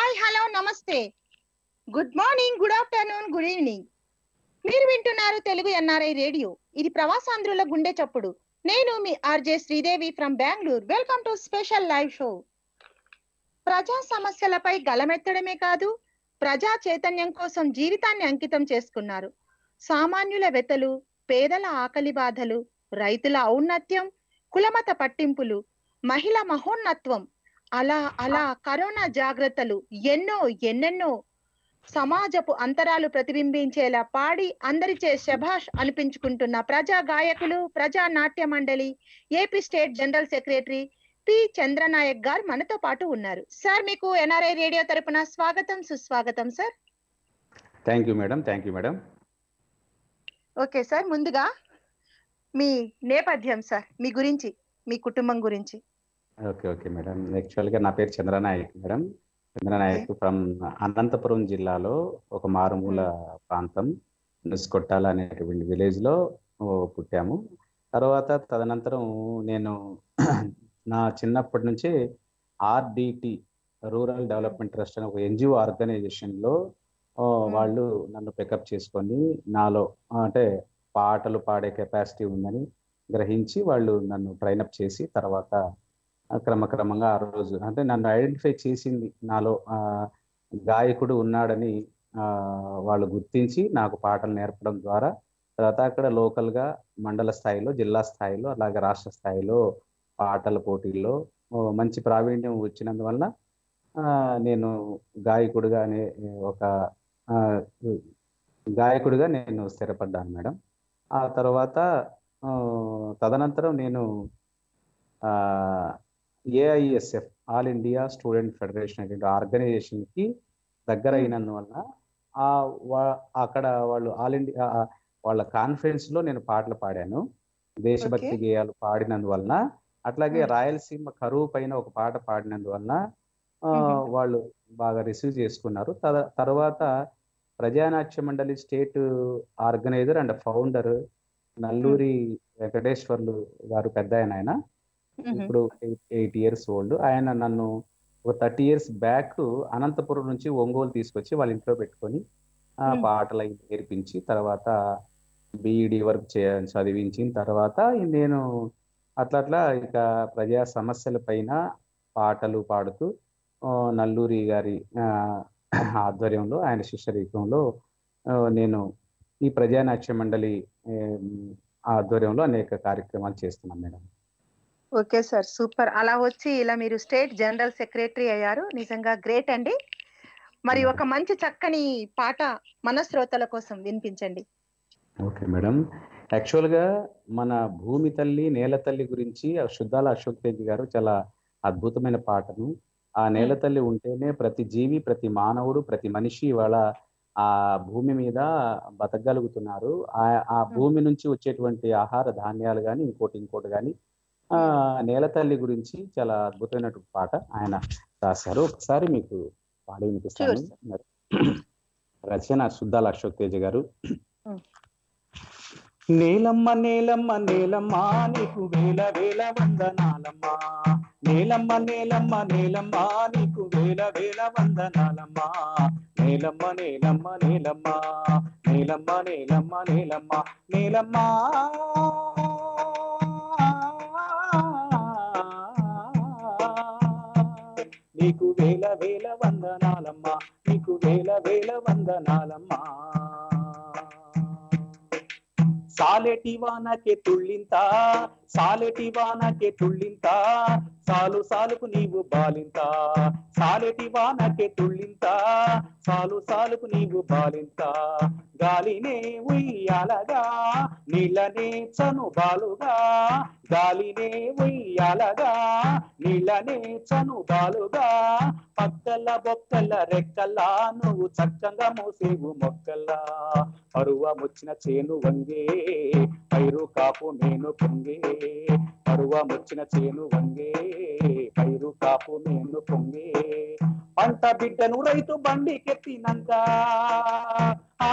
Hi hello namaste good morning good afternoon good evening మీరు వింటున్నారు Telugu NRI radio ఇది ప్రవాసాంధ్రుల గుండె చప్పుడు నేను మీ RJ Sridevi from Bengaluru welcome to special live show ప్రజా సమస్యలపై గలమెత్తడమే కాదు ప్రజా చైతన్యం కోసం జీవితాన్ని అంకితం చేసుకున్నారు సామాన్యుల వెతలు పేదల ఆకలి బాధలు రైతుల ఔన్నత్యం కులమత పట్టింపులు మహిళ మహోన్నత్వం అలా అలా కరోనా జాగ్రత్తలు ఎన్నో ఎన్నెన్నో సమాజపు అంతరాలు ప్రతిబింబించేలా పాడి అందరిచే శభాష్ అనిపించుకుంటున్న ప్రజా గాయకులు Praja Natya Mandali AP state general secretary P Chandranayak garu మనతో పాటు ఉన్నారు సార్ మీకు ఎన్ఆర్ఐ రేడియో తరపున స్వాగతం సుస్వాగతం sir thank you madam thank you madam okay sir ముందుగా మీ నేపథ్యం సార్ మీ గురించి మీ కుటుంబం గురించి ఓకే ఓకే మేడం యాక్చువల్గా నా పేరు చంద్రనాయక్ మేడం చంద్రనాయక్ ఫ్రమ్ అనంతపురం జిల్లాలో ఒక మారుమూల ప్రాంతం నుసుకొట్టాల అనేటువంటి విలేజ్లో పుట్టాము తర్వాత తదనంతరం నేను నా చిన్నప్పటి నుంచి ఆర్డిటి రూరల్ డెవలప్మెంట్ ట్రస్ట్ అనే ఒక ఎన్జిఓ ఆర్గనైజేషన్లో వాళ్ళు నన్ను పికప్ చేసుకొని నాలో అంటే పాటలు పాడే కెపాసిటీ ఉందని గ్రహించి వాళ్ళు నన్ను ట్రైనప్ చేసి తర్వాత క్రమక్రమంగా ఆ రోజు అంటే నన్ను ఐడెంటిఫై చేసింది నాలో గాయకుడు ఉన్నాడని వాళ్ళు గుర్తించి నాకు పాటలు నేర్పడం ద్వారా తర్వాత అక్కడ లోకల్గా మండల స్థాయిలో జిల్లా స్థాయిలో అలాగే రాష్ట్ర స్థాయిలో పాటల పోటీల్లో మంచి ప్రావీణ్యం వచ్చినందువల్ల నేను గాయకుడిగా అనే ఒక గాయకుడిగా నేను స్థిరపడ్డాను మేడం ఆ తర్వాత తదనంతరం నేను AISF all India student federation అనేటువంటి ఆర్గనైజేషన్కి దగ్గర అయినందువల్ల అక్కడ వాళ్ళు ఆల్ ఇండియా వాళ్ళ కాన్ఫరెన్స్లో నేను పాటలు పాడాను దేశభక్తి గేయాలు పాడినందువలన అట్లాగే రాయలసీమ కరువు పైన ఒక పాట పాడినందువలన వాళ్ళు బాగా రిసీవ్ చేసుకున్నారు తర్వాత Prajanatya Mandali state organizer and founder Nalluri Venkateswarlu garu పెద్ద ఆయన ఆయన ఇప్పుడు ఎయిట్ ఇయర్స్ ఓల్డ్ ఆయన నన్ను ఒక థర్టీ ఇయర్స్ బ్యాక్ అనంతపురం నుంచి ఒంగోలు తీసుకొచ్చి వాళ్ళ ఇంట్లో పెట్టుకొని పాటలు అవి నేర్పించి తర్వాత బీఈడి వరకు చే చదివించిన తర్వాత నేను అట్లా అట్లా ఇక ప్రజా సమస్యల పైన పాటలు పాడుతూ నల్లూరి గారి ఆధ్వర్యంలో ఆయన శిష్యరీకంలో నేను ఈ ప్రజానాట్య మండలి ఆధ్వర్యంలో అనేక కార్యక్రమాలు చేస్తున్నాం మేడం ఓకే సార్ సూపర్ అలా వచ్చి ఇలా మీరు స్టేట్ జనరల్ సెక్రటరీ అయ్యారు నిజంగా గ్రేట్ అండి మరి ఒక మంచి చక్కని పాట మన శ్రోతల కోసం వినిపించండి ఓకే మేడం యాక్చువల్గా మన భూమి తల్లి నేల తల్లి గురించి శుద్ధాల అశోక్ తేజ్ గారు చాలా అద్భుతమైన పాటను ఆ నేల తల్లి ఉంటేనే ప్రతి జీవి ప్రతి మానవుడు ప్రతి మనిషి ఇవాళ ఆ భూమి మీద బతకగలుగుతున్నారు ఆ ఆ భూమి నుంచి వచ్చేటువంటి ఆహార ధాన్యాలు కానీ ఇంకోటి ఇంకోటి కానీ ఆ నేల తల్లి గురించి చాలా అద్భుతమైనటువంటి పాట ఆయన రాశారు ఒకసారి మీకు పాడి వినిపిస్తాను రచన శుద్ధాల అశోక్ తేజ గారు నేలమ్మ నేలమ్మ నేలమ్మ నీకు వేల వేల వందనాలమ్మా నేలమ్మ నేలమ్మ నేలమ్మ నీకు వేల వేల వందనాలమ్మా నేలమ్మ నేలమ్మ నేలమ్మ నేలమ్మ నేలమ్మ నేలమ్మ నేలమ్మ నీకు వేల వేల వందనాలమ్మా నీకు వేల వేల వందనాలమ్మా సాలెటి వానకే తుళ్ళింత సాలెటి వానకే తుళ్ళింత సాలు సాలుకు నీవు బాలింత సాలెటి వానకే తుళ్ళింత సాలు సాలుకు నీవు బాలింత గాలినే ఉయ్యాలగా నీళ్ళనే చను బాలుగా గాలినే ఉయ్యాలగా నీళ్ళనే చను బాలుగా పక్కల బొక్కల రెక్కల్లా నువ్వు చక్కగా మోసేవు మొక్కల్లా పరువముచ్చిన చేను వంగే పైరు కాపు నేను పొంగే పరువముచ్చిన చేను వంగే పైరు కాపు నేను పొంగే పంట బిడ్డను రైతు బండికెత్తినంక ఆ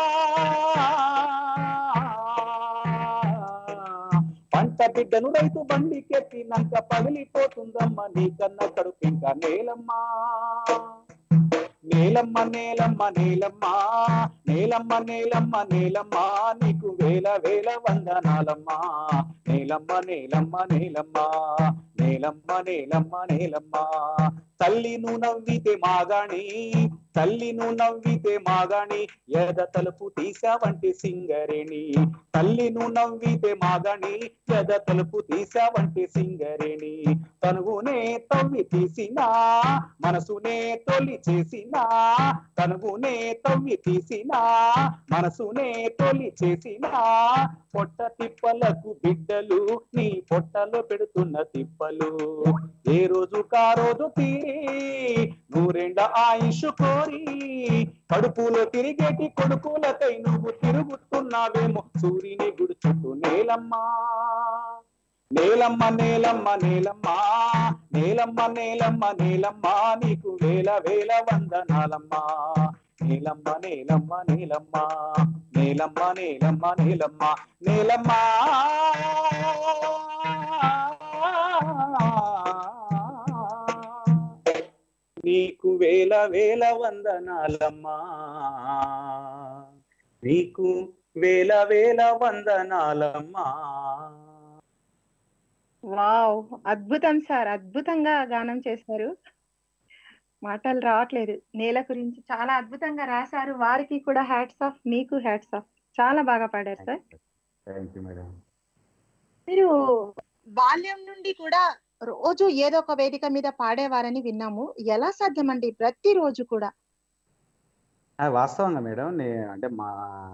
పంట బిడ్డను రైతు బండికెత్తినంక పగిలిపోతుందమ్మా నీకన్న కడుపు ఇంకా నేలమ్మా నేలమ్మ నేలమ్మ నేలమ్మ నేలమ్మ నేలమ్మ నేలమ్మ నీకు వేల వేల వందనాలమ్మా నేలమ్మ నేలమ్మ నేలమ్మ నేలమ్మ నేలమ్మ నేలమ్మ తల్లి నువ్వు నవ్వితే మాగాణి తల్లి నువ్వు నవ్వితే మాగాణి ఎద తలుపు తీసావంటే సింగరేణి తల్లి నువ్వు నవ్వితే మాగాణి ఎద తలుపు తీసావంటే సింగరేణి తనువునే తవ్వి తీసినా మనసునే తొలి చేసినా తనువునే తవ్వి తీసినా మనసునే తొలి చేసినా పొట్ట తిప్పలకు బిడ్డలు నీ పొట్టలో పెడుతున్న తిప్పలు ఏ రోజు కా రోజు తీరి నూరెండ ఆయుష్ కోరి కడుపులో తిరిగేటి కొడుకులకై నువ్వు తిరుగుతున్నావేమో సూర్యుని గుడి చుట్టూ నేలమ్మా నేలమ్మ నేలమ్మ నేలమ్మ నేలమ్మ నేలమ్మ నేలమ్మ నీకు వేల వేల వందనాలమ్మా నీలమ్మ నీలమ్మ నీలమ్మ నీలమ్మ నీలమ్మ నీలమ్మ నీలమ్మ నీకు వేల వేల వందనాలమ్మా నీకు వేల వేల వందనాలమ్మా వావ్ అద్భుతం సార్ అద్భుతంగా గానం చేశారు మాటలు రావట్లేదు నేల గురించి చాలా అద్భుతంగా రాశారు వారికి కూడా హ్యాట్స్ ఆఫ్ మీకు హ్యాట్స్ ఆఫ్ చాలా బాగా పాడారు సార్ థ్యాంక్ యూ మేడం మీరు బాల్యం నుండి కూడా రోజు ఏదో ఒక వేదిక మీద పాడేవారని విన్నాము ఎలా సాధ్యమండి ప్రతిరోజు కూడా ఆ, వాస్తవంగా మేడం నే అంటే మా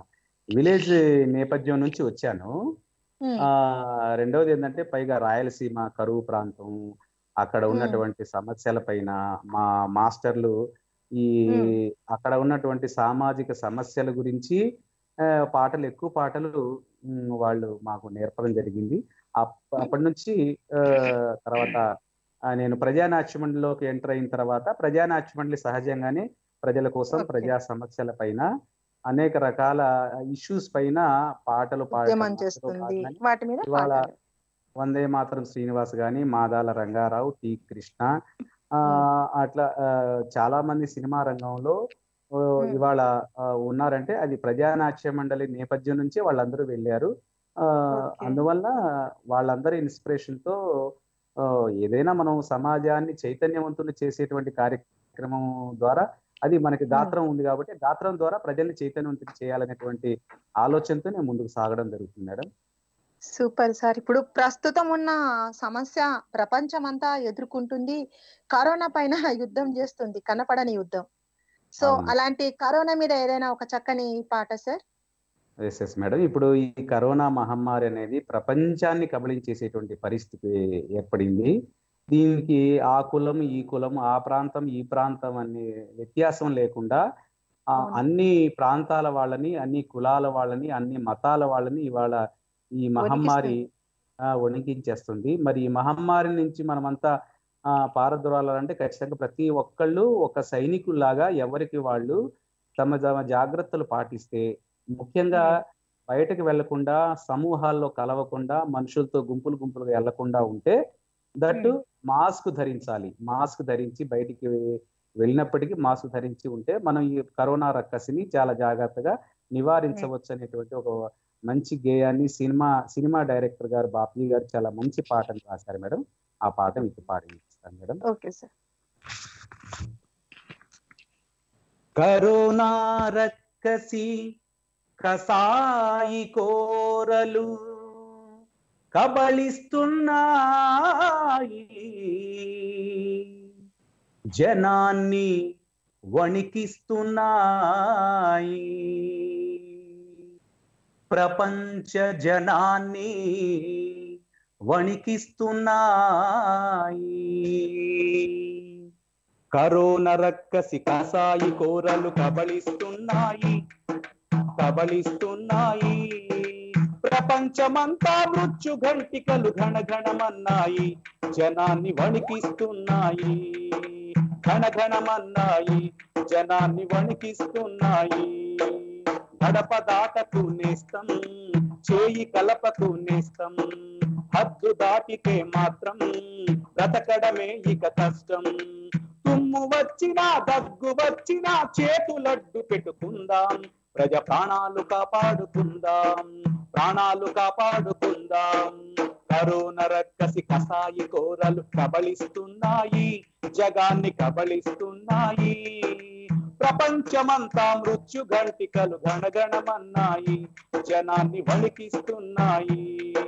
విలేజ్ నేపథ్యం నుంచి వచ్చాను ఉమ్, ఆ రెండవది ఏంటంటే పైగా రాయలసీమ కరువు ప్రాంతం అక్కడ ఉన్నటువంటి సమస్యల పైన మా మాస్టర్లు ఈ మ్మ్. అక్కడ ఉన్నటువంటి సామాజిక సమస్యల గురించి ఆ, పాటలు ఎక్కువ పాటలు మ్, వాళ్ళు మాకు నేర్పడం జరిగింది అప్ప- అప్పటి నుంచి ఆ, తర్వాత ఆ, నేను ప్రజానాట్య మండలిలోకి ఎంటర్ అయిన తర్వాత ప్రజానాట్య మండలి సహజంగానే ప్రజల కోసం Okay. ప్రజా సమస్యల పైన అనేక రకాల ఇష్యూస్ పైన పాటలు పాడటం, ఉద్యమం పాటలు చేస్తుంది పాడమని వాటి మీద ఇవాళ పాటలు. వందే మాతరం శ్రీనివాస్ గాని మాదాల రంగారావు టి కృష్ణ ఆ అట్లా ఆ, చాలా మంది సినిమా రంగంలో ఓ, Hmm. ఇవాళ ఆ, ఉన్నారంటే అది ప్రజానాట్య మండలి నేపథ్యం నుంచి వాళ్ళందరూ వెళ్ళారు ఆ, Okay. అందువల్ల వాళ్ళందరి ఇన్స్పిరేషన్ తో ఆ, ఏదైనా మనం సమాజాన్ని చైతన్యవంతులు చేసేటువంటి కార్యక్రమం ద్వారా అది మనకి గాత్రం ఉంది కాబట్టి గాత్రం ద్వారా ప్రజల్ని చైతన్యవంతులు చేయాలనేటువంటి ఆలోచనతో నేను ముందుకు సాగడం జరుగుతుంది మేడం సూపర్ సార్ ఇప్పుడు ప్రస్తుతం ఉన్న సమస్య ప్రపంచం అంతా ఎదుర్కొంటుంది కరోనా పైన యుద్ధం చేస్తుంది కనపడని యుద్ధం సో అవును. అలాంటి కరోనా మీద ఏదైనా ఒక చక్కని పాట సార్ ఎస్ ఎస్ మేడం ఇప్పుడు ఈ కరోనా మహమ్మారి అనేది ప్రపంచాన్ని కబళించేసేటువంటి పరిస్థితి ఏర్పడింది దీనికి ఆ కులం ఈ కులం ఆ ప్రాంతం ఈ ప్రాంతం అనే వ్యత్యాసం లేకుండా ఆ అవును. అన్ని ప్రాంతాల వాళ్ళని అన్ని కులాల వాళ్ళని అన్ని మతాల వాళ్ళని ఇవాళ ఈ మహమ్మారి ఆ, వణికించేస్తుంది మరి ఈ మహమ్మారి నుంచి మనమంతా ఆ పారద్రోలాలంటే ఖచ్చితంగా ప్రతి ఒక్కళ్ళు ఒక సైనికుల్లాగా ఎవరికి వాళ్ళు తమ తమ జాగ్రత్తలు పాటిస్తే ముఖ్యంగా బయటకు వెళ్లకుండా సమూహాల్లో కలవకుండా మనుషులతో గుంపులు గుంపులుగా వెళ్లకుండా ఉంటే దట్టు మాస్క్ ధరించాలి మాస్క్ ధరించి బయటికి వెళ్ళినప్పటికీ మాస్క్ ధరించి ఉంటే మనం ఈ కరోనా రక్కసిని చాలా జాగ్రత్తగా నివారించవచ్చు అనేటువంటి ఒక మంచి గేయాన్ని సినిమా సినిమా డైరెక్టర్ గారు బాపీ గారు చాలా మంచి పాటను రాశారు మేడం ఆ పాట మీకు పాడిస్తాను మేడం ఓకే సార్ కరోనా రక్కసి కసాయి కోరలు కబళిస్తున్నాయి జనాన్ని వణికిస్తున్నాయి ప్రపంచ జనాన్ని వణికిస్తున్నాయి కరోనా రక్కసి కసాయి కోరలు కబళిస్తున్నాయి కబళిస్తున్నాయి ప్రపంచమంతా మృత్యు ఘంటికలు ఘనఘనమన్నాయి జనాన్ని వణికిస్తున్నాయి ఘనఘనమన్నాయి జనాన్ని వణికిస్తున్నాయి గడప దాటకు నేస్తం చేయి కలపకు నేస్తం హద్దు దాటితే మాత్రం బ్రతకడమే ఇక కష్టం తుమ్ము వచ్చినా దగ్గు వచ్చినా చేతులడ్డు పెట్టుకుందాం ప్రజ ప్రాణాలు కాపాడుకుందాం ప్రాణాలు కాపాడుకుందాం కరోనా రక్కసి కసాయి కోరలు కబళిస్తున్నాయి జగాన్ని కబళిస్తున్నాయి ప్రపంచమంతా మృత్యు గంటికలు గణగణమన్నాయి జనాన్ని వణికిస్తున్నాయి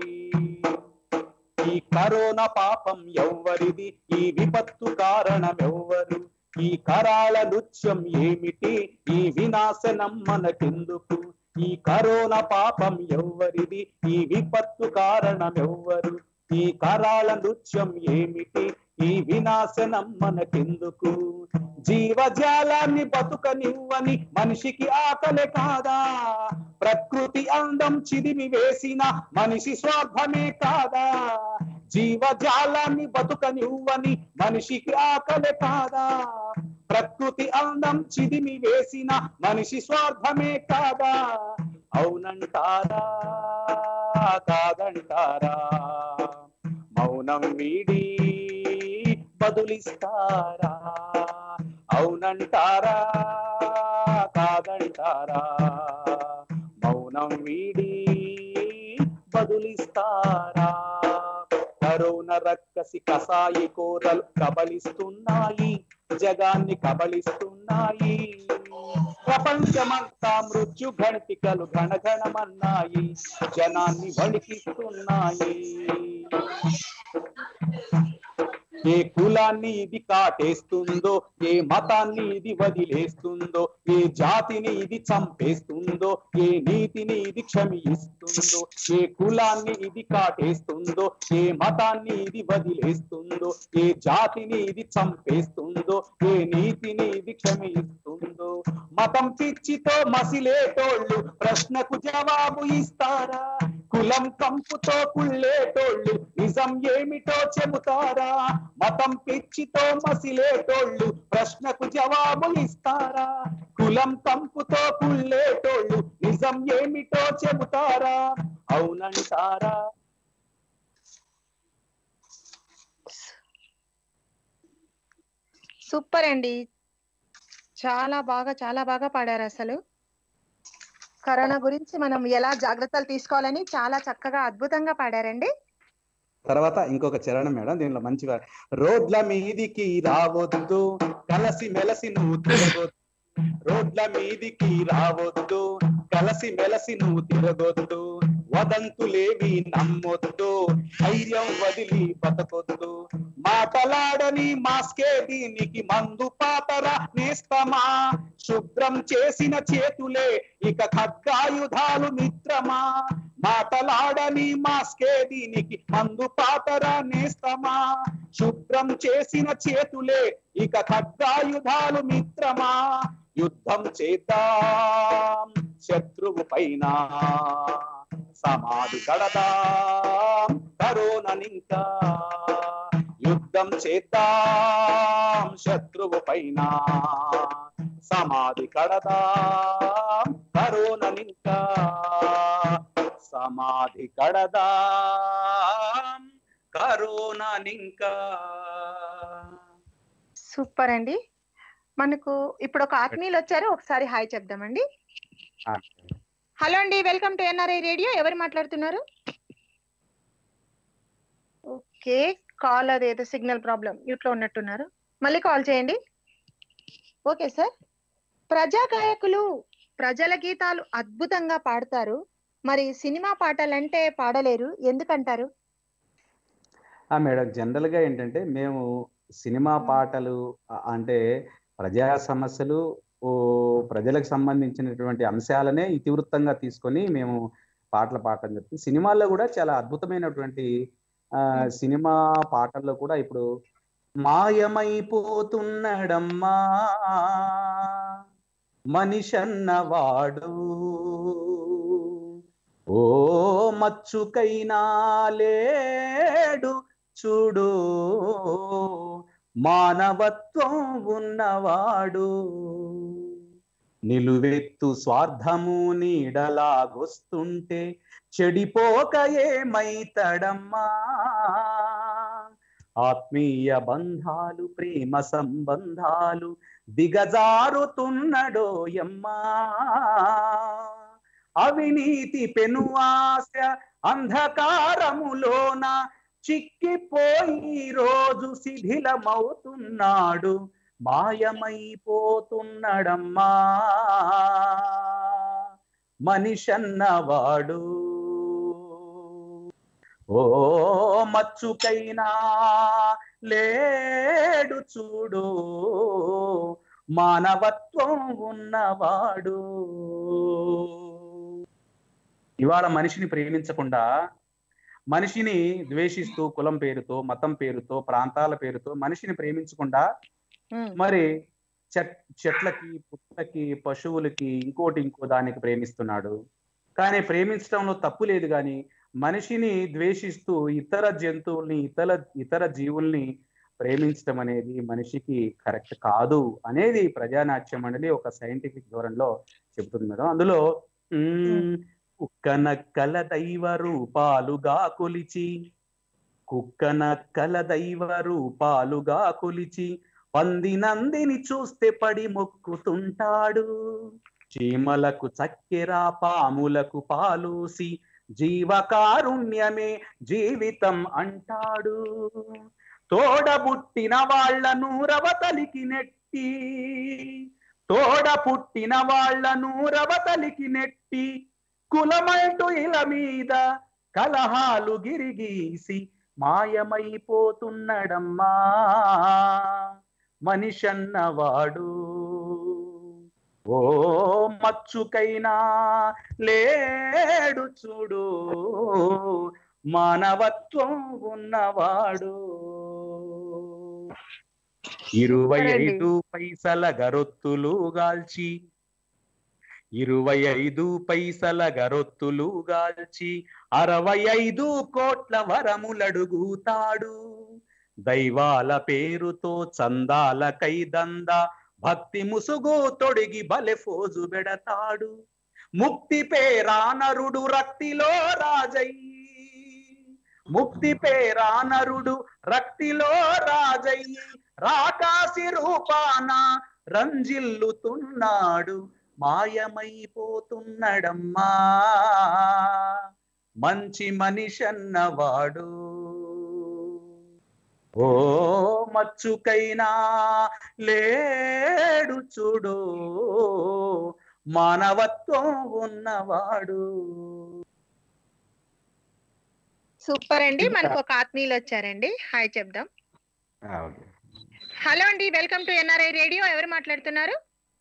ఈ కరోనా పాపం ఎవ్వరిది ఈ విపత్తు కారణం ఎవ్వరు ఈ కరాళ నృత్యం ఏమిటి ఈ వినాశనం మనకెందుకు ఈ కరోనా పాపం ఎవ్వరిది ఈ విపత్తు కారణం ఎవ్వరు ఈ కరాళ నృత్యం ఏమిటి ఈ వినాశనం మనకెందుకు జీవజాలాన్ని బతుకనివ్వని మనిషికి ఆకలి కాదా ప్రకృతి అందం చిదిమి వేసిన మనిషి స్వార్థమే కాదా జీవజాలాన్ని బతుకనివ్వని మనిషికి ఆకలి కాదా ప్రకృతి అందం చిదిమి వేసిన మనిషి స్వార్థమే కాదా అవునంటారా కాదంటారా మౌనం వీడి బదులిస్తారా అవునంటారా కాదంటారా మౌనం వీడి బదులిస్తారా కరోనా రక్కసి కసాయి కోరలు కబలిస్తున్నాయి జగాన్ని కబలిస్తున్నాయి ప్రపంచమంతా మృత్యు ఘంటికలు ఘనఘణమన్నాయి జనాన్ని వణికిస్తున్నాయి ఏ కులాన్ని ఇది కాటేస్తుందో ఏ మతాన్ని ఇది వదిలేస్తుందో ఏ జాతిని ఇది చంపేస్తుందో ఏ నీతిని ఇది క్షమిస్తుందో ఏ కులాన్ని ఇది కాటేస్తుందో ఏ మతాన్ని ఇది వదిలేస్తుందో ఏ జాతిని ఇది చంపేస్తుందో ఏ నీతిని ఇది క్షమిస్తుందో మతం పిచ్చితో మసిలేటోళ్ళు ప్రశ్నకు జవాబు ఇస్తారా కులం కంపుతో కుళ్ళేటోళ్ళు నిజం ఏమిటో చెబుతారా మతం పిచ్చితో మసిలేటోళ్ళు ప్రశ్నకు జవాబు ఇస్తారా కులం కంపుతో కుళ్ళేటోళ్ళు నిజం ఏమిటో చెబుతారా అవునంటారా సూపర్ అండి చాలా బాగా చాలా బాగా పాడారు అసలు కరోనా గురించి మనం ఎలా జాగ్రత్తలు తీసుకోవాలని చాలా చక్కగా అద్భుతంగా పాడారండి తర్వాత ఇంకొక చరణం మేడం దీనిలో మంచిగా రోడ్ల మీదికి రావద్దు కలసి మెలసి నువ్వు తిరగొద్దు రోడ్ల మీదికి రావద్దు కలసి మెలసి నువ్వు తిరగొద్దు వదంతులేవి నమ్మొద్దు ధైర్యం వదిలి బతకొద్దు మాటలాడని మాస్కే దీనికి మందు పాతర నేస్తమా శుభ్రం చేసిన చేతులే ఇక ఖడ్గాయుధాలు మిత్రమా మాటలాడని మాస్కే దీనికి మందు పాతర నేస్తమా శుభ్రం చేసిన చేతులే ఇక ఖడ్గాయుధాలు మిత్రమా యుద్ధం చేద్దాం శత్రువు పైన సమాధి కడదాం కరోననింకా యుద్ధం చేద్దాం శత్రువు పైన సమాధి కడదాం కరోననింకా సమాధి కడదాం కరోననింకా సూపర్ అండి మనకు ఇప్పుడు ఒక ఆత్మీయులు వచ్చారు ఒకసారి హాయ్ చెప్దామండి ఆ, హలో అండి వెల్కమ్ టు ఎన్ఆర్ఐ రేడియో ఎవరు మాట్లాడుతున్నారు ఓకే కాల్ అదేదో సిగ్నల్ ప్రాబ్లం మ్యూట్ లో ఉన్నట్టున్నారు మళ్ళీ కాల్ చేయండి ఓకే సార్ ప్రజా గాయకులు ప్రజల గీతాలు అద్భుతంగా పాడతారు మరి సినిమా పాటలంటే పాడలేరు ఎందుకంటారు ఆ మేడం జనరల్ గా ఏంటంటే మేము సినిమా మ్మ్. పాటలు ఆ- అంటే ప్రజా సమస్యలు ఓ ప్రజలకు సంబంధించినటువంటి అంశాలనే ఇతివృత్తంగా తీసుకొని మేము పాటలు పాడటం జరుగుతుంది సినిమాల్లో కూడా చాలా అద్భుతమైనటువంటి ఆ, మ్మ్. సినిమా పాటల్లో కూడా ఇప్పుడు మాయమైపోతున్నడమ్మా మనిషన్నవాడు ఓ మచ్చుకైనా లేడు చూడు మానవత్వం ఉన్నవాడు నిలువెత్తు స్వార్థము నీడలాగొస్తుంటే చెడిపోక ఏమైతడమ్మా ఆత్మీయ బంధాలు ప్రేమ సంబంధాలు దిగజారుతున్నడోయమ్మా అవినీతి పెను ఆశ అంధకారములోన చిక్కిపోయి రోజు శిథిలమవుతున్నాడు మాయమైపోతున్నడమ్మా మనిషన్నవాడు ఓ మచ్చుకైనా లేడు చూడు మానవత్వం ఉన్నవాడు ఇవాళ మనిషిని ప్రేమించకుండా మనిషిని ద్వేషిస్తూ కులం పేరుతో మతం పేరుతో ప్రాంతాల పేరుతో మనిషిని ప్రేమించకుండా ఉమ్, మరి చెట్ చెట్లకి పుట్లకి పశువులకి ఇంకోటి ఇంకో దానికి ప్రేమిస్తున్నాడు కానీ ప్రేమించడంలో తప్పు లేదు కానీ మనిషిని ద్వేషిస్తూ ఇతర జంతువుల్ని ఇతర ఇతర జీవుల్ని ప్రేమించడం అనేది మనిషికి కరెక్ట్ కాదు అనేది ప్రజానాట్య మండలి ఒక సైంటిఫిక్ ధోరణిలో చెబుతుంది మేడం అందులో ఉమ్, కుక్క నక్కల దైవ రూపాలుగా కొలిచి కుక్క నక్కల దైవ రూపాలుగా కొలిచి పందినందిని చూస్తే పడి మొక్కుతుంటాడు చీమలకు చక్కెర పాములకు పాలూసి జీవకారుణ్యమే జీవితం అంటాడు తోడబుట్టిన వాళ్ళను రవతలికి నెట్టి తోడ పుట్టిన వాళ్ళను రవతలికి నెట్టి కులమంటూ ఇల మీద కలహాలు గిరిగీసి మాయమైపోతున్నడమ్మా మనిషన్నవాడు ఓ మచ్చుకైనా లేడు చూడు మానవత్వం ఉన్నవాడు ఇరవై సరేండి. ఐదు పైసల గరొత్తులు గాల్చి ఇరవై ఐదు పైసల గరొత్తులు గాల్చి అరవై ఐదు కోట్ల వరములడుగుతాడు దైవాల పేరుతో చందాల కైదంద భక్తి ముసుగు తొడిగి బలె ఫోజు బెడతాడు ముక్తి పేరానరుడు రక్తిలో రాజయ్యి ముక్తి పేరానరుడు రక్తిలో రాజయ్యి రాకాసి రూపాన రంజిల్లుతున్నాడు మాయమైపోతున్నడమ్మా మంచి మనిషన్నవాడు ఓ మచ్చుకైనా లేడు చూడు మానవత్వం ఉన్నవాడు సూపర్ అండి ఇంకా- మనకు ఒక ఆత్మీయులు వచ్చారండి హాయ్ చెప్దాం ఆ, ఓకే. హలో అండి వెల్కమ్ టు ఎన్ఆర్ఐ రేడియో ఎవరు మాట్లాడుతున్నారు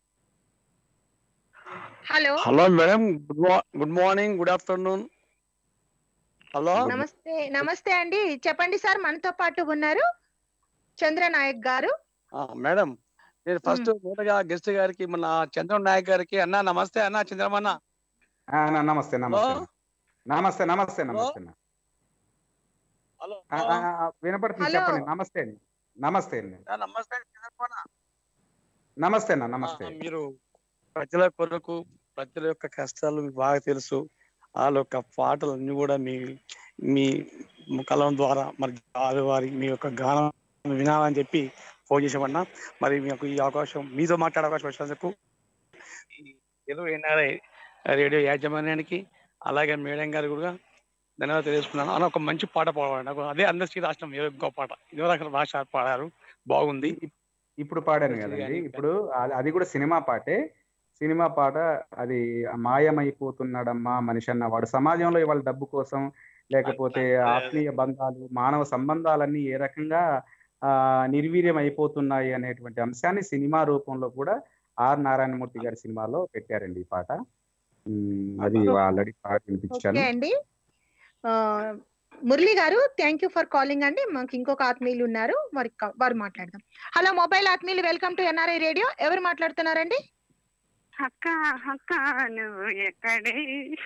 హలో హలో మేడం గుడ్ మా- good morning good afternoon hello namaste namaste అండి చెప్పండి సార్ మనతో పాటు ఉన్నారు చంద్ర నాయక్ గారు ఆ, మేడం నేను ఫస్ట్ మొదటగా గెస్ట్ గారికి మన చంద్రబాబు నాయక్ గారికి అన్న నమస్తే అన్న చంద్రమన్న ఆ, నా- నమస్తే నమస్తే హలో? నమస్తే నమస్తే నమస్తే అన్న. హలో ఆ, ఆ, ఆ, వినపడుతుంది హలో. చెప్పండి నమస్తే అండి నమస్తే అండి ఆ, నమస్తే చంద్రమన్న నమస్తే అన్న నమస్తే ఆ, మీరు ప్రజల కొరకు ప్రజల యొక్క కష్టాలు మీకు బాగా తెలుసు వాళ్ళ యొక్క పాటలన్నీ కూడా మీ మీ కలం ద్వారా మరి వారి వారి మీ యొక్క గానం వినాలని చెప్పి ఫోన్ చేసామన్నా మరి మీకు ఈ అవకాశం మీతో మాట్లాడే అవకాశం వచ్చినందుకు ఈ తెలుగు ఎన్ఆర్ఐ రేడియో యాజమాన్యానికి అలాగే మేడం గారు కూడా ధన్యవాదాలు తెలియజేసుకున్నాను అని ఒక మంచి పాట పాడారు నాకు అదే అందరికీ రాష్ట్రం ఏదో ఇంకో పాట ఇదివరకు భాష పాడారు బాగుంది ఇప్పుడు పాడాను మంచిది కదండి కానీ ఇప్పుడు అది- అది కూడా సినిమా పాటే సినిమా పాట అది మాయమైపోతున్నాడమ్మా మనిషి అన్నవాడు సమాజంలో ఇవాళ డబ్బు కోసం లేకపోతే అదే, అదే. ఆత్మీయ బంధాలు మానవ సంబంధాలన్నీ ఏ రకంగా ఆ నిర్వీర్యం అయిపోతున్నాయి అనేటువంటి అంశాన్ని సినిమా రూపంలో కూడా ఆర్ నారాయణమూర్తి గారి సినిమాలో పెట్టారండి ఈ పాట ఉమ్, అది ఆల్రెడీ పాట వినిపించాను ఓకే అండి ఆ, మురళి గారు థ్యాంక్ యూ ఫర్ కాలింగ్ అండి మాకు ఇంకొక ఆత్మీయులు ఉన్నారు వారి వారు మాట్లాడదాం హలో మొబైల్ ఆత్మీయులు వెల్కమ్ టు ఎన్ఆర్ఐ రేడియో ఎవరు మాట్లాడుతున్నారండి అక్క అక్క నువ్వు ఎక్కడే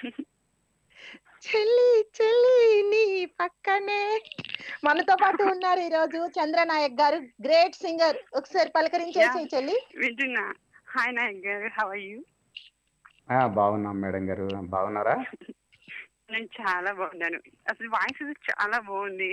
చెల్లి చెల్లి నీ పక్కనే మనతో పాటు ఉన్నారు ఈ రోజు చంద్రనాయక్ గారు గ్రేట్ సింగర్ ఒకసారి పలకరించేసి Yeah. చెల్లి వింటున్నా హాయ్ నాయక్ గారు హవ్ యూ ఆ, బాగున్నాం మేడం గారు బాగున్నారా నేను చాలా బాగున్నాను అసలు వాయిస్ చాలా బాగుంది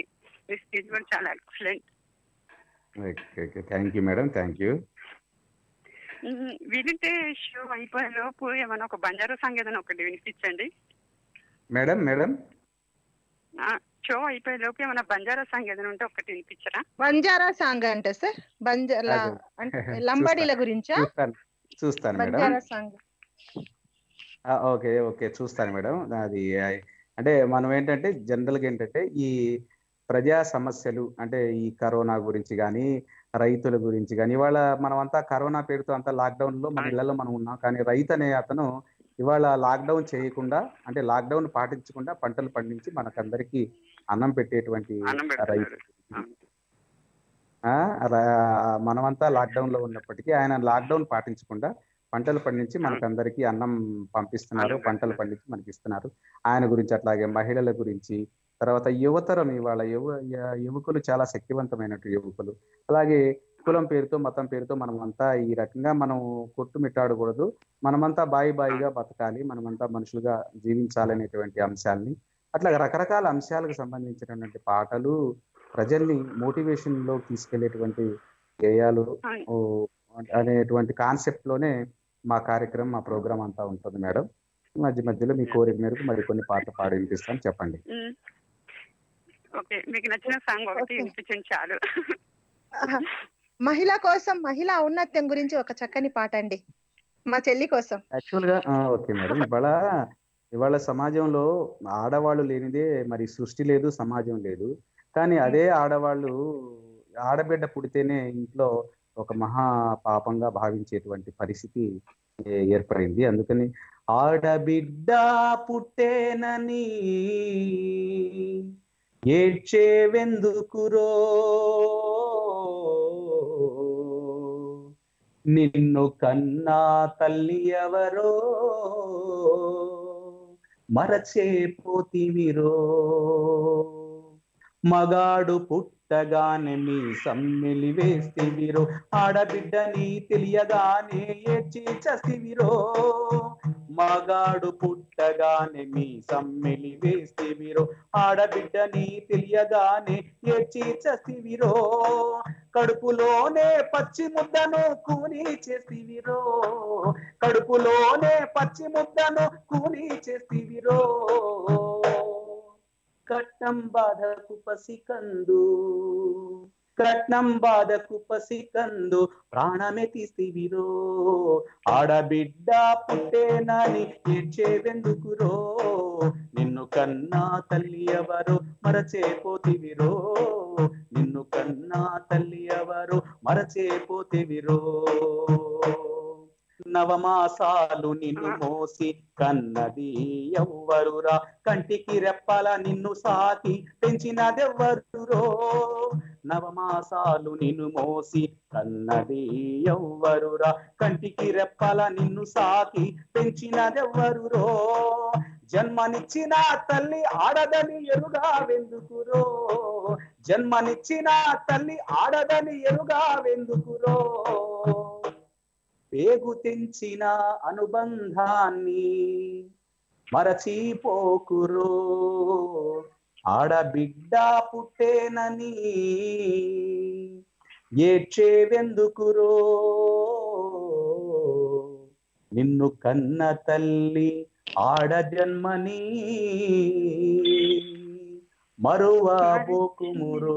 మీ స్పీచ్ కూడా చాలా excellent okay okay thank you madam thank you వీలుంటే షో అయిపోయే లోపు ఏమైనా ఒక బంజారా సాంగ్ ఏదైనా ఒకటి వినిపించండి మేడం మేడం షో అయిపోయే లోపు ఏమైనా బంజారా సాంగ్ ఏదైనా ఉంటే ఒకటి వినిపించరా బంజారా సాంగ్ అంటే సార్ బంజారా అదే. అంటే లంబాడీల గురించా చూస్తాను చూస్తాను మేడం బంజారా సాంగ్ ఆ, ఓకే ఓకే చూస్తాను మేడం అది ఆ, అంటే మనం ఏంటంటే జనరల్గా ఏంటంటే ఈ ప్రజా సమస్యలు అంటే ఈ కరోనా గురించి కానీ రైతుల గురించి కానీ ఇవాళ మనమంతా కరోనా పేరుతో అంతా లాక్డౌన్ లో మన ఇళ్లలో మనం ఉన్నాం కానీ రైతు అనే అతను ఇవాళ లాక్డౌన్ చేయకుండా అంటే లాక్డౌన్ పాటించకుండా పంటలు పండించి మనకందరికి అన్నం పెట్టేటువంటి అన్నం రైతు పెడుతున్నారు ఆ, ర- మనమంతా లాక్డౌన్ లో ఉన్నప్పటికీ ఆయన లాక్డౌన్ పాటించకుండా పంటలు పండించి మనకందరికీ అన్నం పంపిస్తున్నారు అన్నం పంటలు పెడుతున్నారు. పండించి మనకి ఇస్తున్నారు ఆయన గురించి అట్లాగే మహిళల గురించి తర్వాత యువతరం ఇవాళ యువ య- యువకులు చాలా శక్తివంతమైనట్టు యువకులు అలాగే కులం పేరుతో మతం పేరుతో మనమంతా ఈ రకంగా మనం కొట్టుమిట్టాడకూడదు మనమంతా బాయి బాయిగా బతకాలి మనమంతా మనుషులుగా జీవించాలనేటువంటి అంశాలని అట్లా రకరకాల అంశాలకు సంబంధించినటువంటి పాటలు ప్రజల్ని మోటివేషన్ లో తీసుకెళ్లేటువంటి గేయాలు అవును. ఓ, అనేటువంటి కాన్సెప్ట్ లోనే మా కార్యక్రమం మా ప్రోగ్రామ్ అంతా ఉంటుంది మేడం మధ్య మధ్యలో మీ కోరిక మేరకు మరి కొన్ని పాటలు పాడి వినిపిస్తాను చెప్పండి మ్మ్. ఓకే మీకు నచ్చిన సాంగ్ ఒకటి ఓకే. వినిపించండి చాలు ఆహా. మహిళ కోసం మహిళా ఔన్నత్యం గురించి ఒక చక్కని పాట అండి మా చెల్లి కోసం యాక్చువల్ గా ఆ, ఓకే మేడం ఇవాళ ఇవాళ సమాజంలో ఆడవాళ్ళు లేనిదే మరి సృష్టి లేదు సమాజం లేదు కానీ అదే ఆడవాళ్ళు ఆడబిడ్డ పుడితేనే ఇంట్లో ఒక మహా పాపంగా భావించేటువంటి పరిస్థితి ఏ- ఏర్పడింది అందుకని ఆడబిడ్డ పుట్టేనని ఏడ్చేవెందుకురో నిన్ను కన్నా తల్లి ఎవరో మరచేపోతివిరో మగాడు పుట్టగానే మీ సమ్మిలి వేస్తివిరో ఆడబిడ్డని తెలియగానే ఏడ్చి చస్తివిరో మగాడు పుట్టగానే మీ సమ్మిలి వేస్తివిరో ఆడబిడ్డని తెలియగానే ఏడ్చి చస్తివిరో కడుపులోనే పచ్చి ముద్దను కూని చేస్తివిరో కడుపులోనే పచ్చి ముద్దను కూని చేస్తివిరో కట్నం బాధకు పసికందు కట్నం బాధకు పసికందు ప్రాణమే తీస్తివిరో ఆడబిడ్డ పుట్టేనని ఏడ్చేవెందుకురో నిన్ను కన్నా తల్లి ఎవరు మరచేపోతివిరో నిన్ను కన్నా తల్లి ఎవరు మరచేపోతివిరో నవమాసాలు నిన్ను మోసి కన్నది ఎవ్వరురా కంటికి రెప్పల నిన్ను సాకి పెంచినదెవ్వరురో నవమాసాలు నిన్ను మోసి కన్నది ఎవ్వరురా కంటికి రెప్పల నిన్ను సాకి పెంచినదెవ్వరురో జన్మనిచ్చిన తల్లి ఆడదని ఎరుగా వెందుకురో జన్మనిచ్చిన తల్లి ఆడదని ఎరుగా వెందుకురో పేగు తెంచిన అనుబంధాన్ని మరచిపోకురో ఆడబిడ్డ పుట్టేనని ఏడ్చేవెందుకురో నిన్ను కన్న తల్లి ఆడ జన్మని మరువబోకుమురో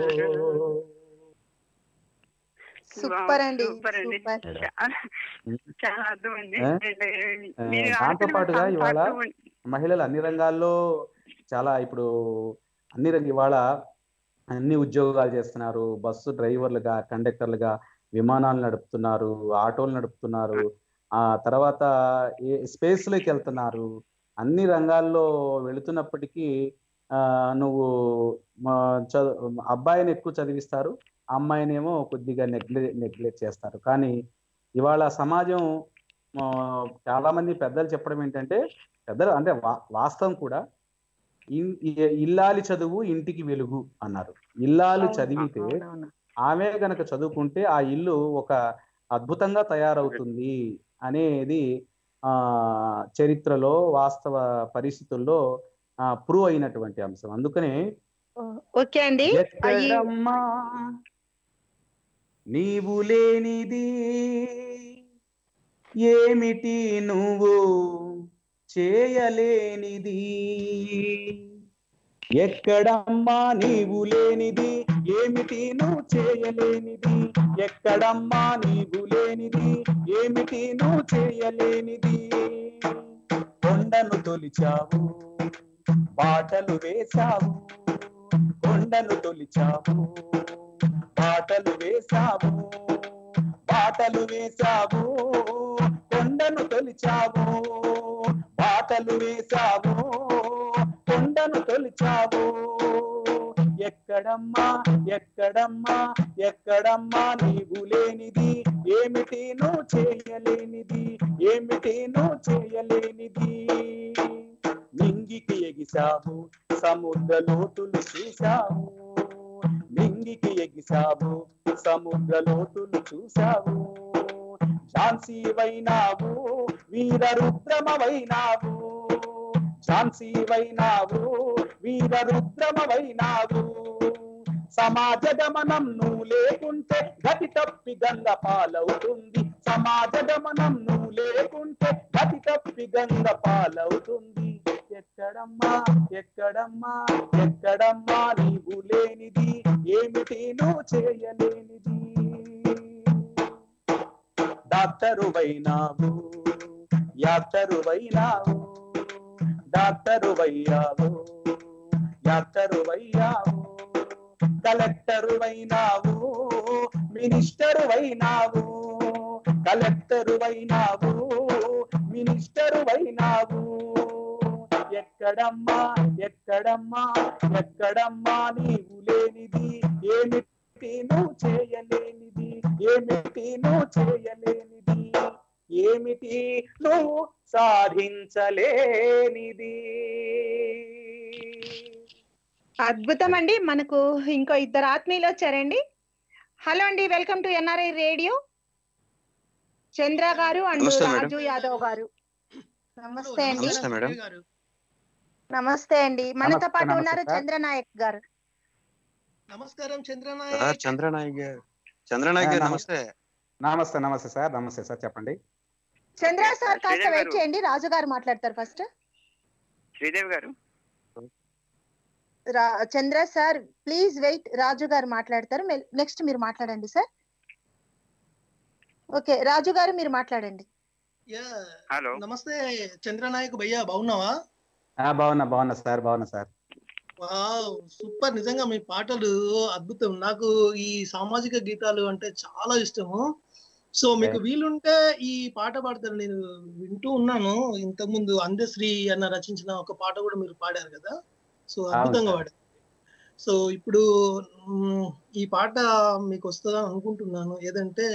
సూపర్ అండి సూపర్ అండి సూపర్ చాలా చాలా అర్థం అండి ఆ? And, మీరు దాంతో ఆడుతున్న పాటుగా song ఇవాళ పాడుతూ ఉం- మహిళలు అన్ని రంగాల్లో చాలా ఇప్పుడు అన్ని రంగ ఇవాళ అన్ని ఉద్యోగాలు చేస్తున్నారు బస్సు డ్రైవర్లుగా కండక్టర్లుగా విమానాలు నడుపుతున్నారు ఆటోలు నడుపుతున్నారు ఆ తర్వాత ఏ స్పేస్ లోకి వెళ్తున్నారు అన్ని రంగాల్లో వెళుతున్నప్పటికీ ఆ నువ్వు మా చదువు అబ్బాయిని ఎక్కువ చదివిస్తారు అమ్మాయినేమో కొద్దిగా నెగ్లె నెగ్లెక్ట్ చేస్తారు కానీ ఇవాళ సమాజం ఆ, చాలా మంది పెద్దలు చెప్పడం ఏంటంటే పెద్దలు అంటే వా- వాస్తవం కూడా ఇన్- ఇ- ఇల్లాలి చదువు ఇంటికి వెలుగు అన్నారు ఇల్లాలు చదివితే అవునవును. ఆమె గనక చదువుకుంటే ఆ ఇల్లు ఒక అద్భుతంగా తయారవుతుంది అనేది ఆ చరిత్రలో వాస్తవ పరిస్థితుల్లో ప్రూవ్ అయినటువంటి అంశం అందుకనే ఓకే అండి అయ్యి ఎక్కడమ్మా నీవు లేనిది ఏమిటి నువ్వు చేయలేనిది ఎక్కడమ్మా నీవు లేనిది ఏమిటి నువ్వు చేయలేనిది ఎక్కడమ్మా నీవు లేనిది ఏమిటి నువ్వు చేయలేనిది కొండను తొలిచావు బాటలు వేశావు కొండను తొలిచావు బాటలు వేశావు బాటలు వేశావు కొండను తొలిచావు బాటలు వేశావు కొండను తొలిచావు ఎక్కడమ్మా ఎక్కడమ్మా ఎక్కడమ్మా నీవు లేనిది ఏమిటి నువ్వు చేయలేనిది ఏమిటి నువ్వు చేయలేనిది నింగికి ఎగిసావు సముద్ర లోతులు చూశావు నింగికి ఎగిసావు సముద్ర లోతులు చూశావు ఝాన్సీ వైనావు వీర రుద్రమవైనావు ఝాన్సీ వైనావు వీర రుద్రమవైనావు సమాజ గమనం నువ్వు లేకుంటే గతి తప్పి గంగ పాలవుతుంది సమాజ గమనం నువ్వు లేకుంటే గతి తప్పి గంగ పాలవుతుంది ఎక్కడమ్మా ఎక్కడమ్మా ఎక్కడమ్మా నీవు లేనిది ఏమిటి నువ్వు చేయలేనిది డాక్టరు వైనావు యాక్టరు వైనావు డాక్టరు వయ్యావు యాక్టరు వయ్యావు కలెక్టరు వైనావు మినిస్టరు వైనావు కలెక్టరు వైనావు మినిస్టరు వైనావు ఎక్కడమ్మా ఎక్కడమ్మా ఎక్కడమ్మా నీవు లేనిది ఏమిటి నువ్వు చేయలేనిది ఏమిటి నువ్వు చేయలేనిది ఏమిటి నువ్వు సాధించలేనిది అద్భుతం అండి మనకు ఇంకో ఇద్దరు ఆత్మీయులు వచ్చారండి హలో అండి welcome to NRI radio Chandra గారు అండ్ నమస్తే మేడం. రాజు యాదవ్ గారు నమస్తే అండి నమస్తే మేడం. నమస్తే అండి మనతో నమస్తే, పాటు నమస్తే ఉన్నారు సార్. చంద్రనాయక్ గారు నమస్కారం సార్ చంద్రనాయక్ చంద్రనాయక్ గారు చంద్రనాయక్ గారు ఆ, నమస్తే నమస్తే నమస్తే సార్ నమస్తే సార్ చెప్పండి చంద్ర సార్ కాస్త శ్రీదేవి వెయిట్ గారు. చేయండి రాజు గారు మాట్లాడతారు ఫస్ట్ శ్రీదేవి గారు Chandra sir please wait Raju గారు మాట్లాడతారు నెక్స్ట్ మీరు మాట్లాడండి సార్ ఓకే రాజు గారు మీరు మాట్లాడండి యా, హలో నమస్తే చంద్రనాయక్ భయ్యా బాగున్నావా ఆ, బాగున్నా బాగున్నా సార్ బాగున్నా సార్ వావ్ సూపర్ నిజంగా మీ పాటలు అద్భుతం నాకు ఈ సామాజిక గీతాలు అంటే చాలా ఇష్టము సో మీకు వీలుంటే ఈ పాట పాడతారు నేను వింటూ ఉన్నాను ఇంతకుముందు అందశ్రీ అన్న రచించిన ఒక పాట కూడా మీరు పాడారు కదా సో అద్భుతంగా సార్. పాడారు సో ఇప్పుడు మ్, ఈ పాట మీకు వస్తుందా అనుకుంటున్నాను ఏదంటే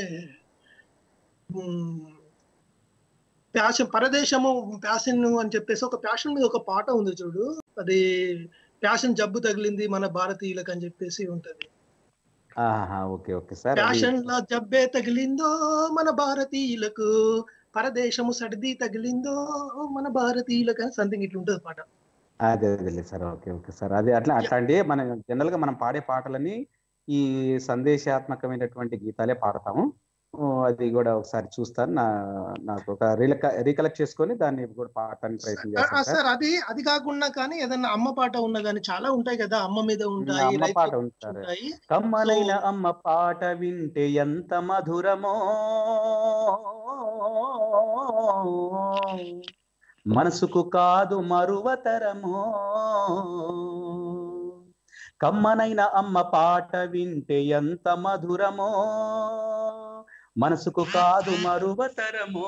ప్యాషన్ పరదేశము ప్యాషన్ అని చెప్పేసి ఒక ప్యాషన్ మీద ఒక పాట ఉంది చూడు అది ప్యాషన్ జబ్బు తగిలింది మన భారతీయులకు అని చెప్పేసి ఉంటది ఆహా, ఓకే ఓకే సార్ అది- ప్యాషన్ లా జబ్బే తగిలిందో మన భారతీయులకు పరదేశము సర్ది తగిలిందో మన భారతీయులకు అని సంథింగ్ ఇట్లా ఉంటుంది పాట అదే అదే సార్ ఓకే ఓకే సార్ అదే అట్లా అట్లాంటి మనం జనరల్ గా మనం పాడే పాటలని ఈ సందేశాత్మకమైనటువంటి గీతాలే పాడతాము ఓ, అది కూడా ఒకసారి చూస్తాను నా నాకు ఒక రీకలెక్ట్ చేసుకొని దాన్ని కూడా పాడటానికి ప్రయత్నం ఆ, చేస్తాను సార్ సార్ అది అది కాకుండా కానీ ఏదన్నా అమ్మ పాట ఉన్నా కానీ చాలా ఉంటాయి కదా అమ్మ మీద ఉంటాయి అమ్మ రైతు పాట గురించి ఉంటారు ఉంటాయి కమ్మనైన So- అమ్మ పాట వింటే ఎంత మధురమో మనసుకు కాదు మరువతరమో కమ్మనైన అమ్మ పాట వింటే ఎంత మధురమో మనసుకు కాదు మరువతరమో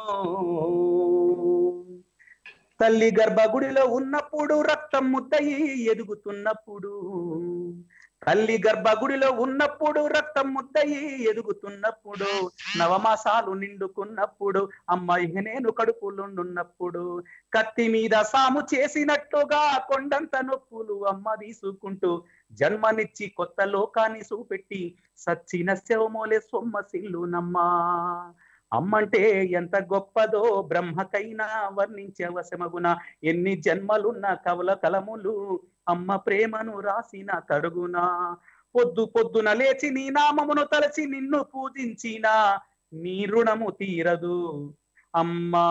తల్లి గర్భగుడిలో ఉన్నప్పుడు రక్తం ముద్దయి ఎదుగుతున్నప్పుడు తల్లి గర్భగుడిలో ఉన్నప్పుడు రక్తం ముద్దయి ఎదుగుతున్నప్పుడు నవమాసాలు నిండుకున్నప్పుడు అమ్మాయి నేను కడుపులుండున్నప్పుడు కత్తి మీద సాము చేసినట్టుగా కొండంత నొప్పులు అమ్మ తీసుకుంటూ జన్మనిచ్చి కొత్త లోకాన్ని చూపెట్టి సచ్చిన శవమోలే సొమ్మ సిల్లునమ్మా అమ్మంటే ఎంత గొప్పదో బ్రహ్మకైనా వర్ణించే వశమగున ఎన్ని జన్మలున్న కవల కలములు అమ్మ ప్రేమను రాసిన తడుగున పొద్దు పొద్దున లేచి నీ నామమును తలచి నిన్ను పూజించిన నీ రుణము తీరదు అమ్మా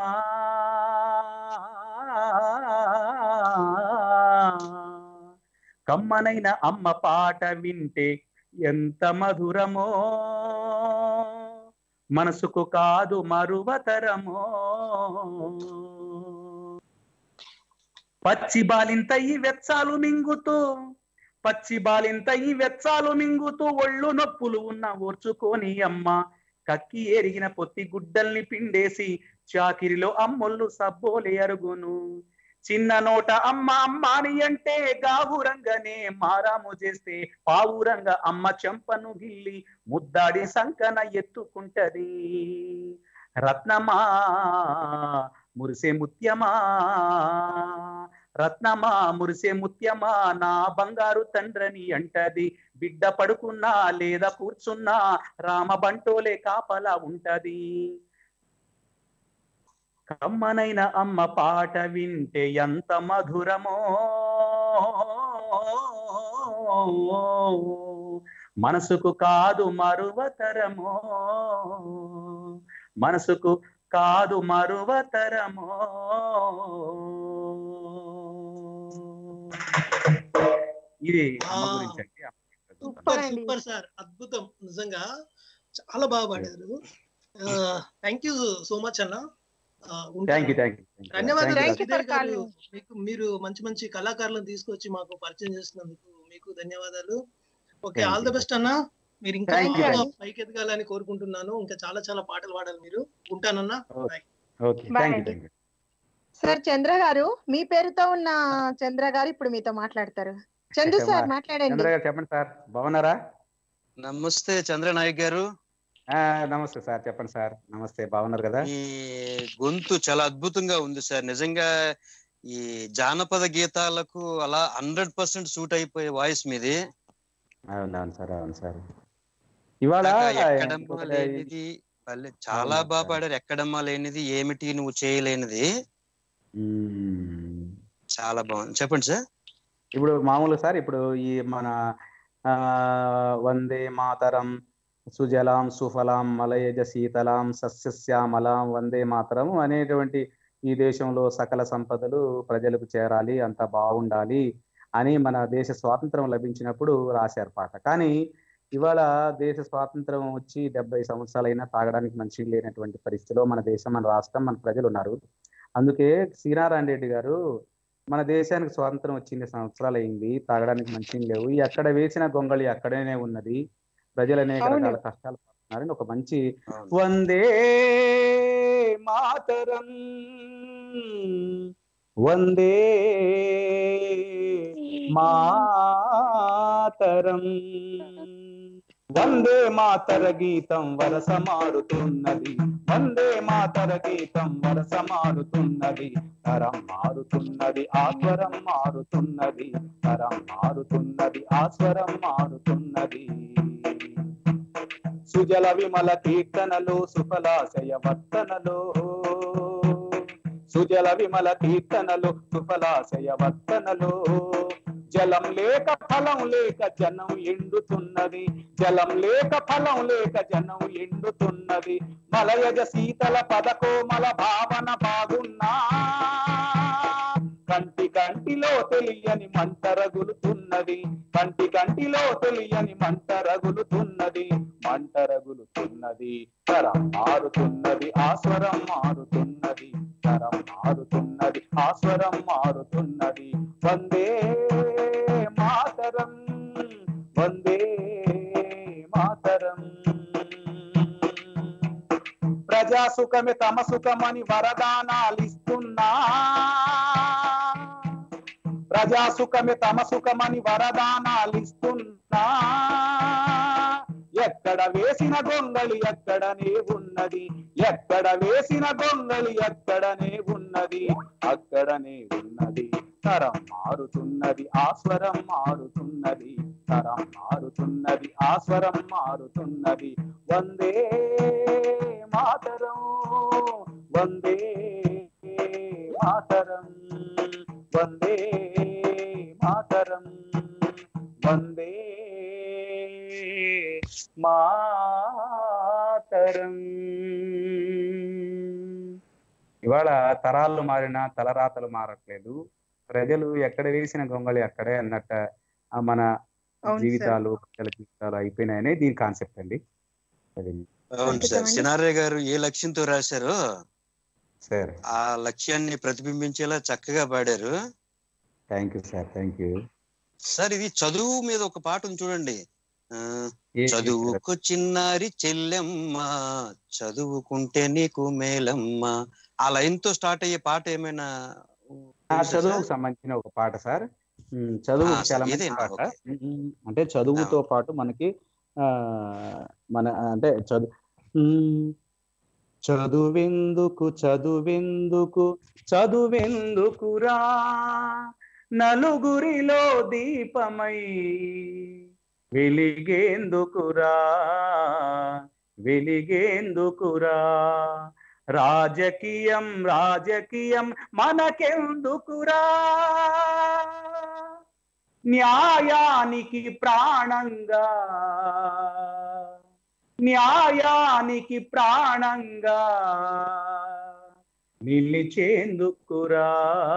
కమ్మనైన అమ్మ పాట వింటే ఎంత మధురమో మనసుకు కాదు మరువతరమో పచ్చి బాలింత ఈ వెచ్చాలు మింగుతూ పచ్చి బాలింత ఈ వెచ్చాలు మింగుతూ ఒళ్ళు నొప్పులు ఉన్న ఓర్చుకోని అమ్మ కక్కి ఎరిగిన పొత్తి గుడ్డల్ని పిండేసి చాకిరిలో అమ్మొల్లు సబ్బోలే అరుగును చిన్న నోట అమ్మ అమ్మాని అంటే గావురంగనే మారాము చేస్తే పావురంగ అమ్మ చెంపను గిల్లి ముద్దాడి సంకన ఎత్తుకుంటది రత్నమా మురిసే ముత్యమా రత్నమా మురిసే ముత్యమా నా బంగారు తండ్రని అంటది బిడ్డ పడుకున్నా లేదా కూర్చున్నా రామ బంటోలే కాపలా ఉంటది కమ్మనైన అమ్మ పాట వింటే ఎంత మధురమో మనసుకు కాదు మరువతరమో మనసుకు కాదు మరువతరమో ఇది అమ్మ గురించి అండి సూపర్ అండి. సూపర్ సార్ అద్భుతం నిజంగా చాలా బాగా పాడారు థ్యాంక్ యూ సో మచ్ అన్న ఆ, ఉంటాను. థ్యాంక్ యూ థ్యాంక్ యూ ధన్యవాదాలు Thank you శ్రీధర్ for గారు calling. మీకు మీరు మంచి మంచి కళాకారులను తీసుకొచ్చి మాకు పరిచయం చేసినందుకు మీకు ధన్యవాదాలు okay Thank all the you. Best అన్న మీరు ఇంకా Thank you, ఇంకా thank పైకి ఎదగాలని కోరుకుంటున్నాను ఇంకా చాలా చాలా పాటలు పాడాలి మీరు ఉంటానన్నా ఓకే Bye థ్యాంక్ యూ అండి. థ్యాంక్ యూ సార్ చంద్ర గారు మీ పేరుతో ఉన్న చంద్ర గారు ఇప్పుడు మీతో మాట్లాడతారు చందు సార్ చంద్ర మాట్లాడండి గారు చెప్పండి సార్ బాగున్నారా నమస్తే చంద్రనాయక్ గారు ఆ, నమస్తే సార్ చెప్పండి సార్ నమస్తే బాగున్నారు కదా ఈ గొంతు చాలా అద్భుతంగా ఉంది సార్ నిజంగా ఈ జానపద గీతాలకు అలా హండ్రెడ్ పర్సెంట్ సూట్ అయిపోయే వాయిస్ మీది అవునవును సార్ అవును సార్ ఇవాళ కాక ఎక్కడమ్మా ఇంకొకటి- లేనిది భలే చాలా అవును బాగా సార్. పాడారు ఎక్కడమ్మా లేనిది ఏమిటి నువ్వు చేయలేనిది మ్మ్. చాలా బాగుంది చెప్పండి సార్ ఇప్పుడు మామూలు సార్ ఇప్పుడు ఈ మన ఆ, వందే మాతరం సుజలాం సుఫలాం మలయజ శీతలాం సస్యశ్యామలాం వందే మాతరం అనేటువంటి ఈ దేశంలో సకల సంపదలు ప్రజలకు చేరాలి అంత బాగుండాలి అని మన దేశ స్వాతంత్రం లభించినప్పుడు రాశారు పాట కానీ ఇవాళ దేశ స్వాతంత్రం వచ్చి డెబ్బై సంవత్సరాలైనా తాగడానికి మంచి లేనటువంటి పరిస్థితిలో మన దేశం మన రాష్ట్రం మన ప్రజలు ఉన్నారు అందుకే శ్రీనారాయణ రెడ్డి గారు మన దేశానికి స్వాతంత్రం వచ్చింది సంవత్సరాలు అయింది తాగడానికి మంచి లేవు ఎక్కడ వేసిన గొంగళి అక్కడనే ఉన్నది ప్రజలు అనేక అవును. రకాల కష్టాలు పడుతున్నారని ఒక మంచి అవును. వందే మాతరం వందే మాతరం వందే మాతర గీతం వరస మారుతున్నది వందే మాతర గీతం వరస మారుతున్నది తరం మారుతున్నది ఆస్వరం మారుతున్నది తరం మారుతున్నది ఆస్వరం మారుతున్నది సుజల విమల కీర్తనలు సుఫలాశయ వర్తనలు సుజల విమల కీర్తనలు సుఫలాశయ వర్తనలు జలం లేక ఫలం లేక జనం ఎండుతున్నది జలం లేక ఫలం లేక జనం ఎండుతున్నది మలయజ శీతల పదకోమల భావన బాగున్నా కంటి కంటిలో తెలియని మంట రగులుతున్నది కంటి కంటిలో తెలియని మంట రగులుతున్నది మంట రగులుతున్నది తరం మారుతున్నది ఆస్వరం మారుతున్నది తరం మారుతున్నది ఆస్వరం మారుతున్నది వందే మాతరం వందే మాతరం ప్రజా సుఖమే తమ సుఖమని వరదానాలిస్తున్నా ప్రజా సుఖమే తమ సుఖమని వరదానాలిస్తున్నా ఎక్కడ వేసిన గొంగళి ఎక్కడనే ఉన్నది ఎక్కడ వేసిన గొంగళి ఎక్కడనే ఉన్నది అక్కడనే ఉన్నది తరం మారుతున్నది ఆస్వరం మారుతున్నది తరం మారుతున్నది ఆస్వరం మారుతున్నది వందే మాతరం వందే మాతరం వందే మాతరం ఇవాళ తరాలు మారినా తలరాతలు మారట్లేదు ప్రజలు ఎక్కడ వేసిన గొంగళి అక్కడే అన్నట్ట ఆ మన అవును సార్. జీవితాలు ప్రజల జీవితాలు అయిపోయినాయనే దీని కాన్సెప్ట్ అండి అది అవును సార్ అద్భుతమండి. సినారే గారు ఏ లక్ష్యంతో రాశారో సార్ ఆ లక్ష్యాన్ని ప్రతిబింబించేలా చక్కగా పాడారు thank you sir thank you sir ఇది చదువు మీద ఒక పాట ఉంది చూడండి ఆ, చదువుకు చిన్నారి చెల్లెమ్మ చదువుకుంటే నీకు మేలమ్మ ఆ లైన్ తో స్టార్ట్ అయ్యే పాట ఏమైనా ఆ ఉందా చదువుకు సార్? సంబంధించిన ఒక పాట సార్ ఉమ్, చదువు ఆ, చాలా సరే, మంచి ఇదేనా? పాట ఓకే. ఉమ్, అంటే చదువుతో పాటు మనకి ఆ మన అంటే చదువు ఉమ్, చదువెందుకు చదువెందుకు చదువెందుకురా నలుగురిలో దీపమై వెలిగేందుకురా వెలిగేందుకురా రాజకీయం రాజకీయం మనకెందుకురా న్యాయానికి ప్రాణంగా న్యాయానికి ప్రాణంగా నిలిచేందుకురా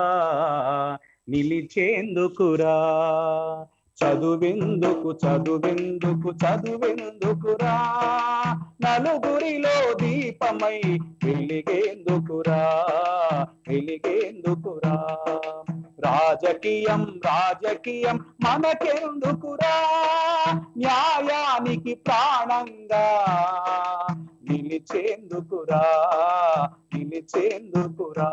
నిలిచేందుకురా చదువెందుకు చదువెందుకు చదువెందుకురా నలుగురిలో దీపమై వెలిగేందుకురా వెలిగేందుకురా రాజకీయం రాజకీయం మనకెందుకురా న్యాయానికి ప్రాణంగా నిలిచేందుకురా నిలిచేందుకురా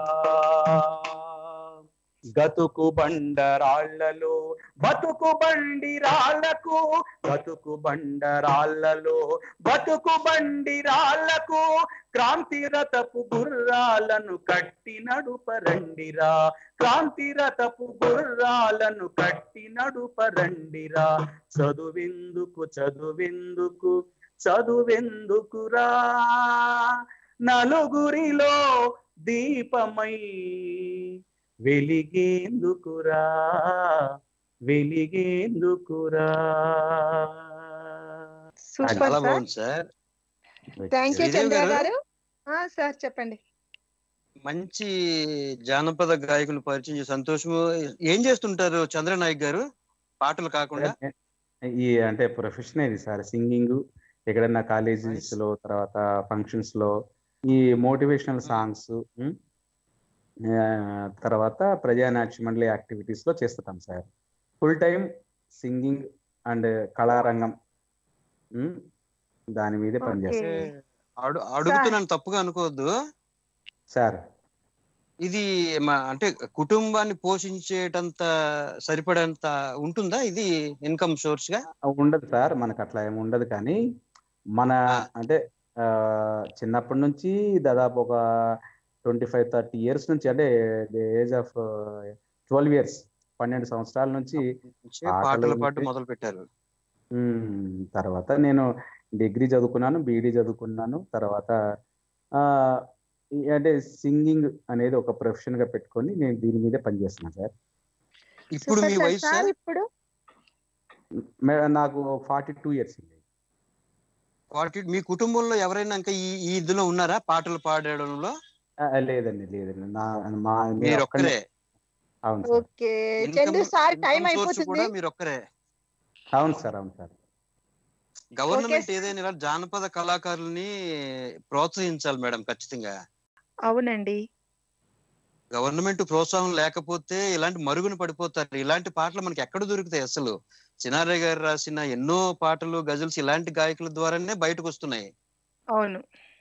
గతుకు బండరాళ్లలో బతుకు బండి రాళ్లకు బతుకు బండరాళ్లలో బతుకు బండి రాళ్లకు క్రాంతి రథపు గుర్రాలను కట్టి నడుపరండిరా క్రాంతి రథపు గుర్రాలను కట్టి నడుపరండిరా చదువెందుకు చదువెందుకు చదువెందుకురా నలుగురిలో దీపమై వెలిగేందుకురా వెలిగేందుకురా సూపర్ చాలా సార్ బాగుంది sir thank you Sridevi Chandra గారు? గారు ఆ, సార్ చెప్పండి మంచి జానపద గాయకులు పరిచయం చేసి సంతోషము ఏం చేస్తుంటారు చంద్రనాయక్ గారు పాటలు కాకుండా ఈ అంటే ప్రొఫెషన్ ఇది సార్ సింగింగ్ ఎక్కడన్నా కాలేజెస్ లో తర్వాత ఫంక్షన్స్ లో ఈ మోటివేషనల్ సాంగ్స్ తర్వాత ప్రజానాట్య మండలి యాక్టివిటీస్ లో చేస్తుంటాం sir full time singing and కళారంగం ఉమ్, దాని మీదే ఓకే పనిచేస్తాం అడు అడుగుతున్నాను తప్పుగా అనుకోవద్దు సార్ ఇది మా అంటే కుటుంబాన్ని పోషించేటంత సరిపడేంత ఉంటుందా ఇది ఇన్కమ్ సోర్స్ గా ఉండదు సార్ మనకు అట్లా ఏమి ఉండదు కానీ మన ఆ. అంటే ఆ, చిన్నప్పటి నుంచి దాదాపు ఒక ట్వంటీ ఫైవ్ థర్టీ ఇయర్స్ నుంచి అంటే ఏజ్ ఆఫ్ ట్వెల్వ్ ఇయర్స్ పన్నెండు సంవత్సరాల నుంచి పాటల పాటలు పాటు ఉంటే- మొదలు పెట్టారు ఉమ్, తర్వాత నేను డిగ్రీ చదువుకున్నాను బీఈడి చదువుకున్నాను తర్వాత ఆ, ఈ- అంటే సింగింగ్ అనేది ఒక ప్రొఫెషన్ గా పెట్టుకొని నేను దీని మీదే పనిచేస్తున్నాను సార్ ఇప్పుడు సూపర్ మీ సార్ వయసు సార్ సార్ ఇప్పుడు మే- నాకు ఫార్టీ టూ ఇయర్స్ అండి వాటి మీ కుటుంబంలో ఎవరైనా ఇంకా ఈ ఈ ఇదిలో ఉన్నారా పాటలు పాడడంలో ఆ, లేదండి లేదండి నా మా నేను మీరు ఒక్కనే ఒక్కరే అవును sir okay income Chandu sir time income source అయిపోతుంది కూడా మీరు ఒక్కరే అవును సార్ అవును సార్ గవర్నమెంట్ సార్. ఏదైనా ఇలా జానపద కళాకారుల్ని ప్రోత్సహించాలి మేడం ఖచ్చితంగా అవునండి గవర్నమెంట్ ప్రోత్సాహం లేకపోతే ఇలాంటి మరుగున పడిపోతారు ఇలాంటి పాటలు మనకి ఎక్కడ దొరుకుతాయి అసలు సినారే గారు రాసిన ఎన్నో పాటలు గజల్స్ ఇలాంటి గాయకుల ద్వారానే బయటకు వస్తున్నాయి అవును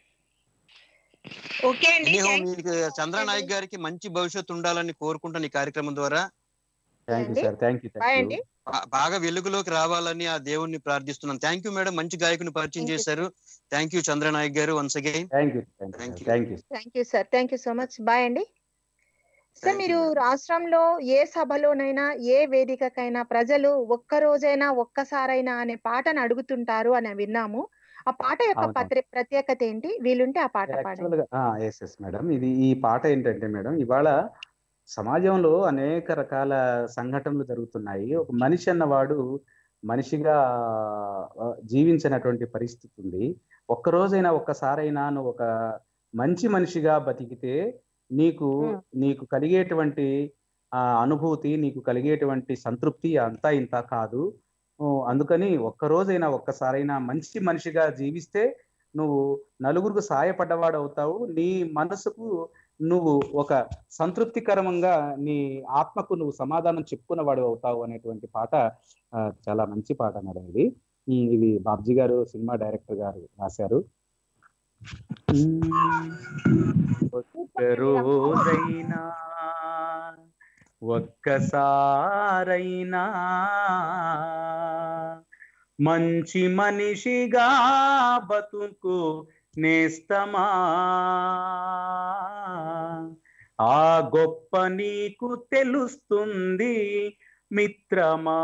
ఓకే అండి ఎనీహౌ thank మీకు చంద్రనాయక్ గారికి మంచి భవిష్యత్తు ఉండాలని కోరుకుంటాను ఈ కార్యక్రమం ద్వారా థ్యాంక్ యూ అండి. Sir thank you bye thank అండి యూ బా- బాగా వెలుగులోకి రావాలని ఆ దేవుణ్ణి ప్రార్థిస్తున్నాను థ్యాంక్ యూ మేడం మంచి గాయకుని పరిచయం Thank you. చేశారు థ్యాంక్ యూ చంద్రనాయక్ గారు once again thank you thank Thank you you. Thank you thank you sir thank you so much bye అండి సార్ Thank you, మీరు madam. రాష్ట్రంలో ఏ సభలోనైనా ఏ వేదికకైనా ప్రజలు ఒక్క రోజైనా ఒక్కసారైనా అనే పాటను అడుగుతుంటారు అని విన్నాము ఆ పాట యొక్క అవును. పత్రి- ప్రత్యేకత ఏంటి వీలుంటే ఆ పాట పాడండి యాక్చువల్ గా ఎస్ ఎస్ మేడం ఇది ఈ పాట ఏంటంటే మేడం ఇవాళ సమాజంలో అనేక రకాల సంఘటనలు జరుగుతున్నాయి ఒక మనిషి అన్నవాడు మనిషిగా ఆ, జీవించినటువంటి పరిస్థితి ఉంది ఒక్క రోజైనా ఒక్కసారైనా నువ్వు ఒక మంచి మనిషిగా బతికితే నీకు మ్మ్. నీకు కలిగేటువంటి ఆ అనుభూతి నీకు కలిగేటువంటి సంతృప్తి అంతా ఇంత కాదు ఓ, అందుకని ఒక్క రోజైనా ఒక్కసారైనా మంచి మనిషిగా జీవిస్తే నువ్వు నలుగురికి సహాయపడ్డవాడు అవుతావు నీ మనసుకు నువ్వు ఒక సంతృప్తికరంగా నీ ఆత్మకు నువ్వు సమాధానం చెప్పుకున్నవాడు అవుతావు అనేటువంటి పాట ఆ, చాలా మంచి పాట మేడం ఇది ఈ, ఇది బాబ్జీ గారు సినిమా డైరెక్టర్ గారు రాశారు ఒక్క రోజైనా ఒక్కసారైనా మంచి మనిషిగా బతుకు నేస్తమా ఆ గొప్ప నీకు తెలుస్తుంది మిత్రమా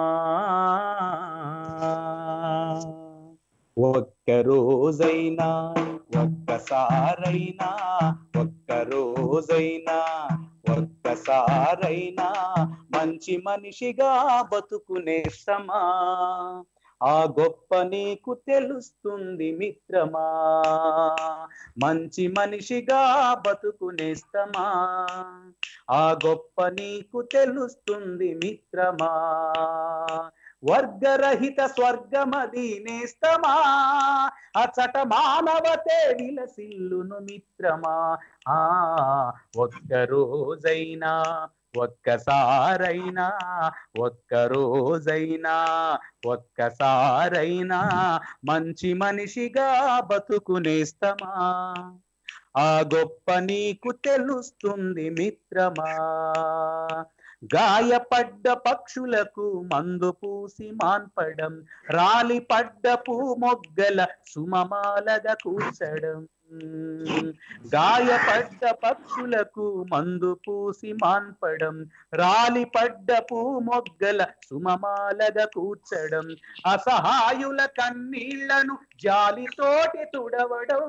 ఒక్క రోజైనా ఒక్కసారైనా ఒక్క రోజైనా ఒక్కసారైనా మంచి మనిషిగా బతుకునేస్తమా ఆ గొప్ప నీకు తెలుస్తుంది మిత్రమా మంచి మనిషిగా బతుకునేస్తమా ఆ గొప్ప నీకు తెలుస్తుంది మిత్రమా వర్గరహిత స్వర్గమది నేస్తమా అచట మానవతే విలసిల్లును మిత్రమా ఆ ఒక్క రోజైనా ఒక్కసారైనా ఒక్క రోజైనా ఒక్కసారైనా మంచి మనిషిగా బతుకునేస్తమా ఆ గొప్ప నీకు తెలుస్తుంది మిత్రమా గాయపడ్డ పక్షులకు మందు పూసి మాన్పడం రాలి పడ్డ పూ మొగ్గల సుమమాలగా కూర్చడం గాయపడ్డ పక్షులకు మందు పూసి మాన్పడం రాలి పడ్డ పూ మొగ్గల సుమమాలగా కూర్చడం అసహాయుల కన్నీళ్లను జాలితోటి తుడవడం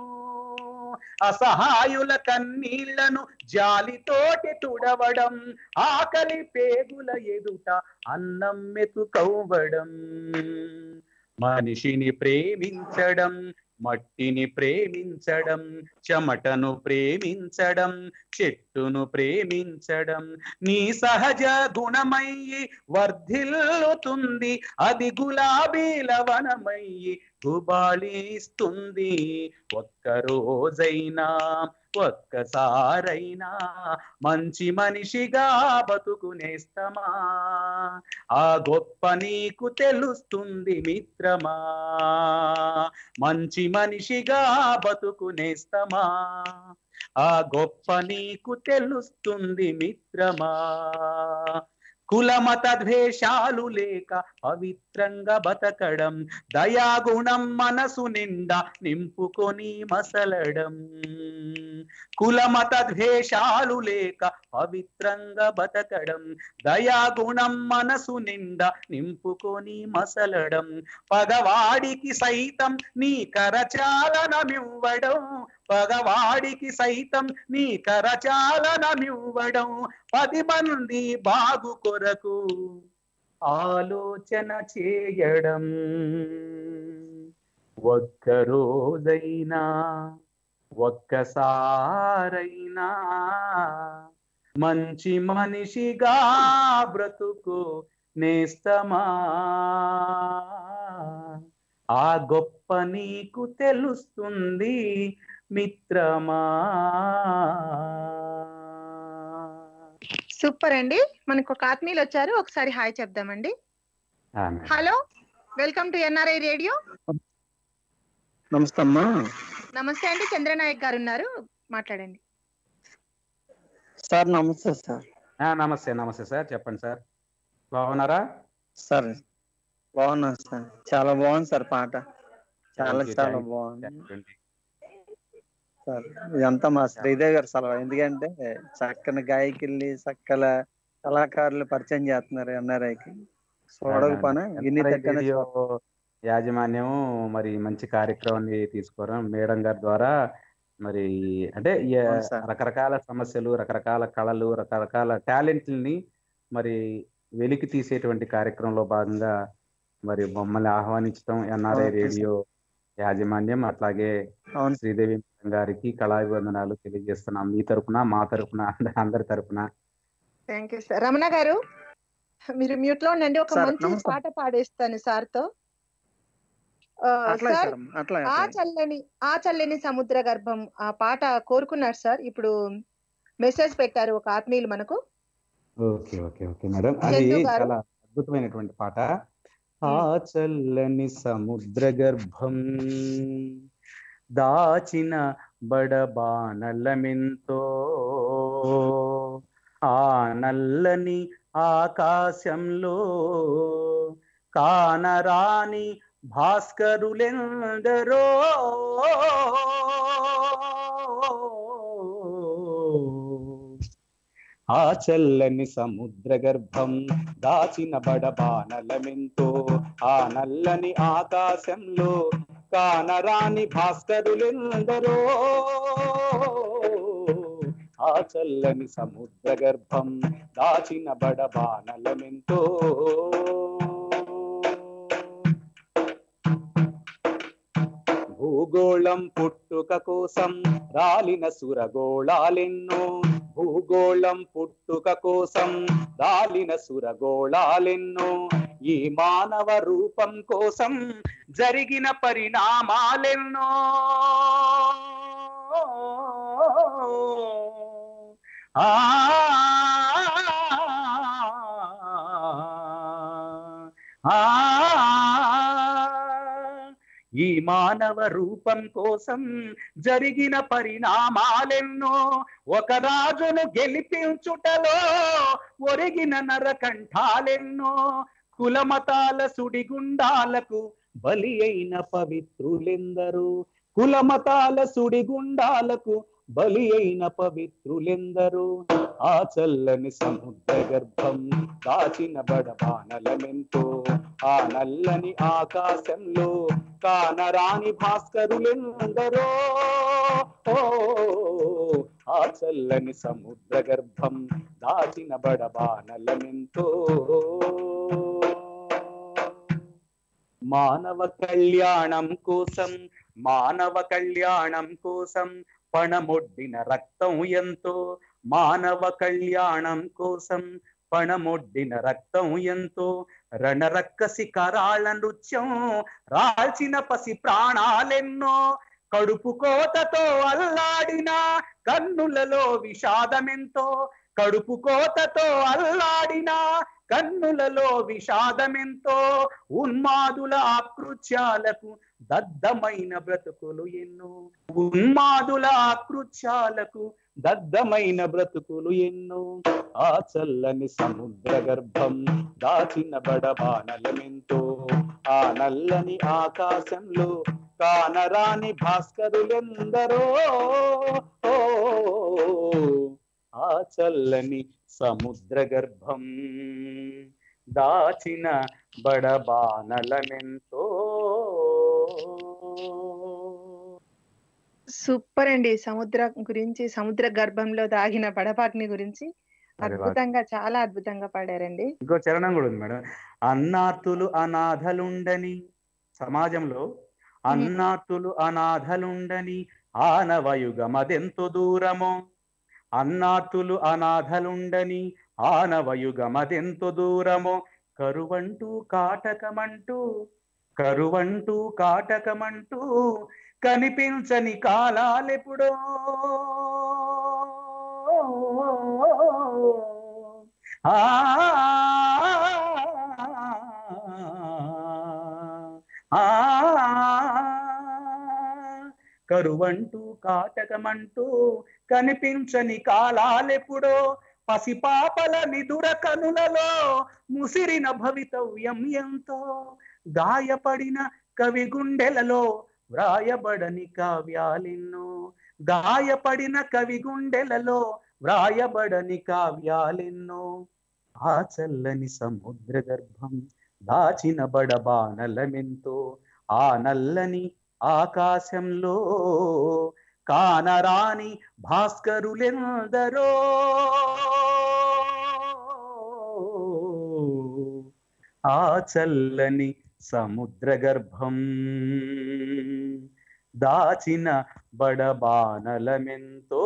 అసహాయుల కన్నీళ్లను జాలితోటి తుడవడం ఆకలి పేగుల ఎదుట అన్నం మెతుకవ్వడం మనిషిని ప్రేమించడం మట్టిని ప్రేమించడం చెమటను ప్రేమించడం చెట్టును ప్రేమించడం నీ సహజ గుణమయ్యి వర్ధిల్లుతుంది అది గులాబీల వనమయ్యి గుబాళిస్తుంది ఒక్క రోజైనా ఒక్కసారైనా మంచి మనిషిగా బతుకునేస్తమా ఆ గొప్ప నీకు తెలుస్తుంది మిత్రమా మంచి మనిషిగా బతుకునేస్తమా ఆ గొప్ప నీకు తెలుస్తుంది మిత్రమా కులమత ద్వేషాలు లేక పవిత్రంగా బతకడం దయాగుణం మనసు నిండా నింపుకొని మసలడం కులమత ద్వేషాలు లేక పవిత్రంగా బతకడం దయాగుణం మనసు నిండా నింపుకొని మసలడం పగవాడికి సైతం నీ కరచాలనమివ్వడం పగవాడికి సైతం నీ కరచాలనమివ్వడం పది మంది బాగు కొరకు ఆలోచన చేయడం ఒక్క రోజైనా ఒక్కసారైనా మంచి మనిషిగా బ్రతుకు నేస్తమా ఆ గొప్ప నీకు తెలుస్తుంది మిత్రమా సూపర్ అండి మనకు ఒక ఆత్మీయులు వచ్చారు ఒకసారి హాయ్ చెప్దామండి ఆమె. Hello welcome to NRI radio నమస్తే అమ్మా నమస్తే అండి చంద్రనాయక్ గారు ఉన్నారు మాట్లాడండి సార్ నమస్తే సార్ ఆ, నమస్తే నమస్తే సార్ చెప్పండి సార్ బాగున్నారా సార్ బాగున్నా సార్ చాలా బాగుంది సార్ పాట చాలా Thank you, చాలా thank you, బాగుంది thank you అండి. సార్ ఇదంతా మా శ్రీదేవి గారి సలహా ఎందుకంటే చక్కని గాయకుల్ని చక్కల కళాకారులు పరిచయం చేస్తున్నారు ఎన్ఆర్ఐకి చూడక పని ఇన్ని ఎన్ఆర్ఐ దగ్గర రేడియో యాజమాన్యం మరి మంచి కార్యక్రమాన్ని తీసుకోవడం మేడం గారి ద్వారా మరి అంటే ఈ అవును సార్. రకరకాల సమస్యలు రకరకాల కళలు రకరకాల టాలెంట్లని మరి వెలికి తీసేటువంటి కార్యక్రమంలో భాగంగా మరి మమ్మల్ని ఆహ్వానించడం ఎన్ఆర్ఐ Okay, sir. రేడియో యాజమాన్యం అట్లాగే అవును శ్రీదేవి మేడం గారికి కళాభివందనాలు తెలియజేస్తున్నాం మీ తరపున మా తరపున అందరి- అందరి తరపున థ్యాంక్ యూ సార్ రమణ గారు మీరు మ్యూట్ లో ఉండండి ఒక సార్, మంచి నమస్తే. పాట పాడేస్తాను సార్ తో ఆ, అట్లా సార్ సార్ అట్లా ఆ అట్లా. చల్లని ఆ చల్లని సముద్ర గర్భం ఆ పాట కోరుకున్నారు సార్ ఇప్పుడు మెసేజ్ పెట్టారు ఒక ఆత్మీయులు మనకు ఓకే ఓకే ఓకే మేడం అది చందు గారు. చాలా అద్భుతమైనటువంటి పాట ఆ చల్లని సముద్ర గర్భం దాచిన బడబానలమెంతో ఆ నల్లని ఆకాశంలో కానరాని భాస్కరులెందరో ఆ చల్లని సముద్ర గర్భం దాచిన బడబానలమెంతో ఆ నల్లని ఆకాశంలో కానరాని భాస్కరులెందరో ఆ చల్లని సముద్ర గర్భం దాచిన బడబానలమెంతో భూగోళం పుట్టుక కోసం రాలిన సురగోళాలెన్నో భూగోళం పుట్టుక కోసం రాలిన సురగోళాలెన్నో ఈ మానవ రూపం కోసం జరిగిన పరిణామాలెన్నో ఆ ఆ ఈ మానవ రూపం కోసం జరిగిన పరిణామాలెన్నో ఒక రాజును గెలిపించుటలో ఒరిగిన నరకంఠాలెన్నో కులమతాల సుడిగుండాలకు బలి అయిన పవిత్రులెందరూ కులమతాల సుడిగుండాలకు బలి అయిన పవిత్రులెందరూ ఆ చల్లని సముద్ర గర్భం దాచిన బడబానలమెంతో ఆ నల్లని ఆకాశంలో కానరాని భాస్కరులెందరో ఓ ఆ చల్లని సముద్ర గర్భం దాచిన బడబానలమెంతో మానవ కళ్యాణం కోసం మానవ కళ్యాణం కోసం పణమొడ్డిన రక్తం ఎంతో మానవ కళ్యాణం కోసం పణమొడ్డిన రక్తం ఎంతో రణరక్కసి కరాళ నృత్యం రాల్చిన పసి ప్రాణాలెన్నో కడుపు కోతతో అల్లాడిన కన్నులలో విషాదమెంతో కడుపు కోతతో అల్లాడిన కన్నులలో విషాదమెంతో ఉన్మాదుల ఆకృత్యాలకు దద్దమైన బ్రతుకులు ఎన్నో ఉన్మాదుల ఆకృత్యాలకు దద్దమైన బ్రతుకులు ఎన్నో ఆ చల్లని సముద్ర గర్భం దాచిన బడబానలమెంతో ఆ నల్లని ఆకాశంలో కానరాని భాస్కరులెందరో ఓ ఆ చల్లని సముద్ర గర్భం దాచిన బడబానలమెంతో సూపర్ అండి సముద్ర గురించి సముద్ర గర్భంలో దాగిన బడబాగ్ని గురించి అరే వా. అద్భుతంగా చాలా అద్భుతంగా పాడారండి ఇంకో చరణం కూడా ఉంది మేడం అన్నార్తులు అనాథలుండని సమాజంలో అన్నార్తులు అనాథలుండని ఆనవయుగమదెంతో దూరమో అన్నార్తులు అనాథలుండని ఆనవయుగమదెంతో దూరమో కరువంటూ కాటకమంటూ కరువంటూ కాటకమంటూ కనిపించని కాలాలెప్పుడో ఆ ఆ కరువంటూ కాటకమంటూ కనిపించని కాలాలెప్పుడో పసిపాపల నిదుర కనులలో ముసిరిన భవితవ్యం ఎంతో గాయపడిన కవి గుండెలలో వ్రాయబడని కావ్యాలెన్నో గాయపడిన కవి గుండెలలో వ్రాయబడని కావ్యాలెన్నో ఆ చల్లని సముద్ర గర్భం దాచిన బడబానలమెంతో ఆ నల్లని ఆకాశంలో కానరాని భాస్కరులెందరో ఆ చల్లని సముద్ర గర్భం దాచిన బడబానలమెంతో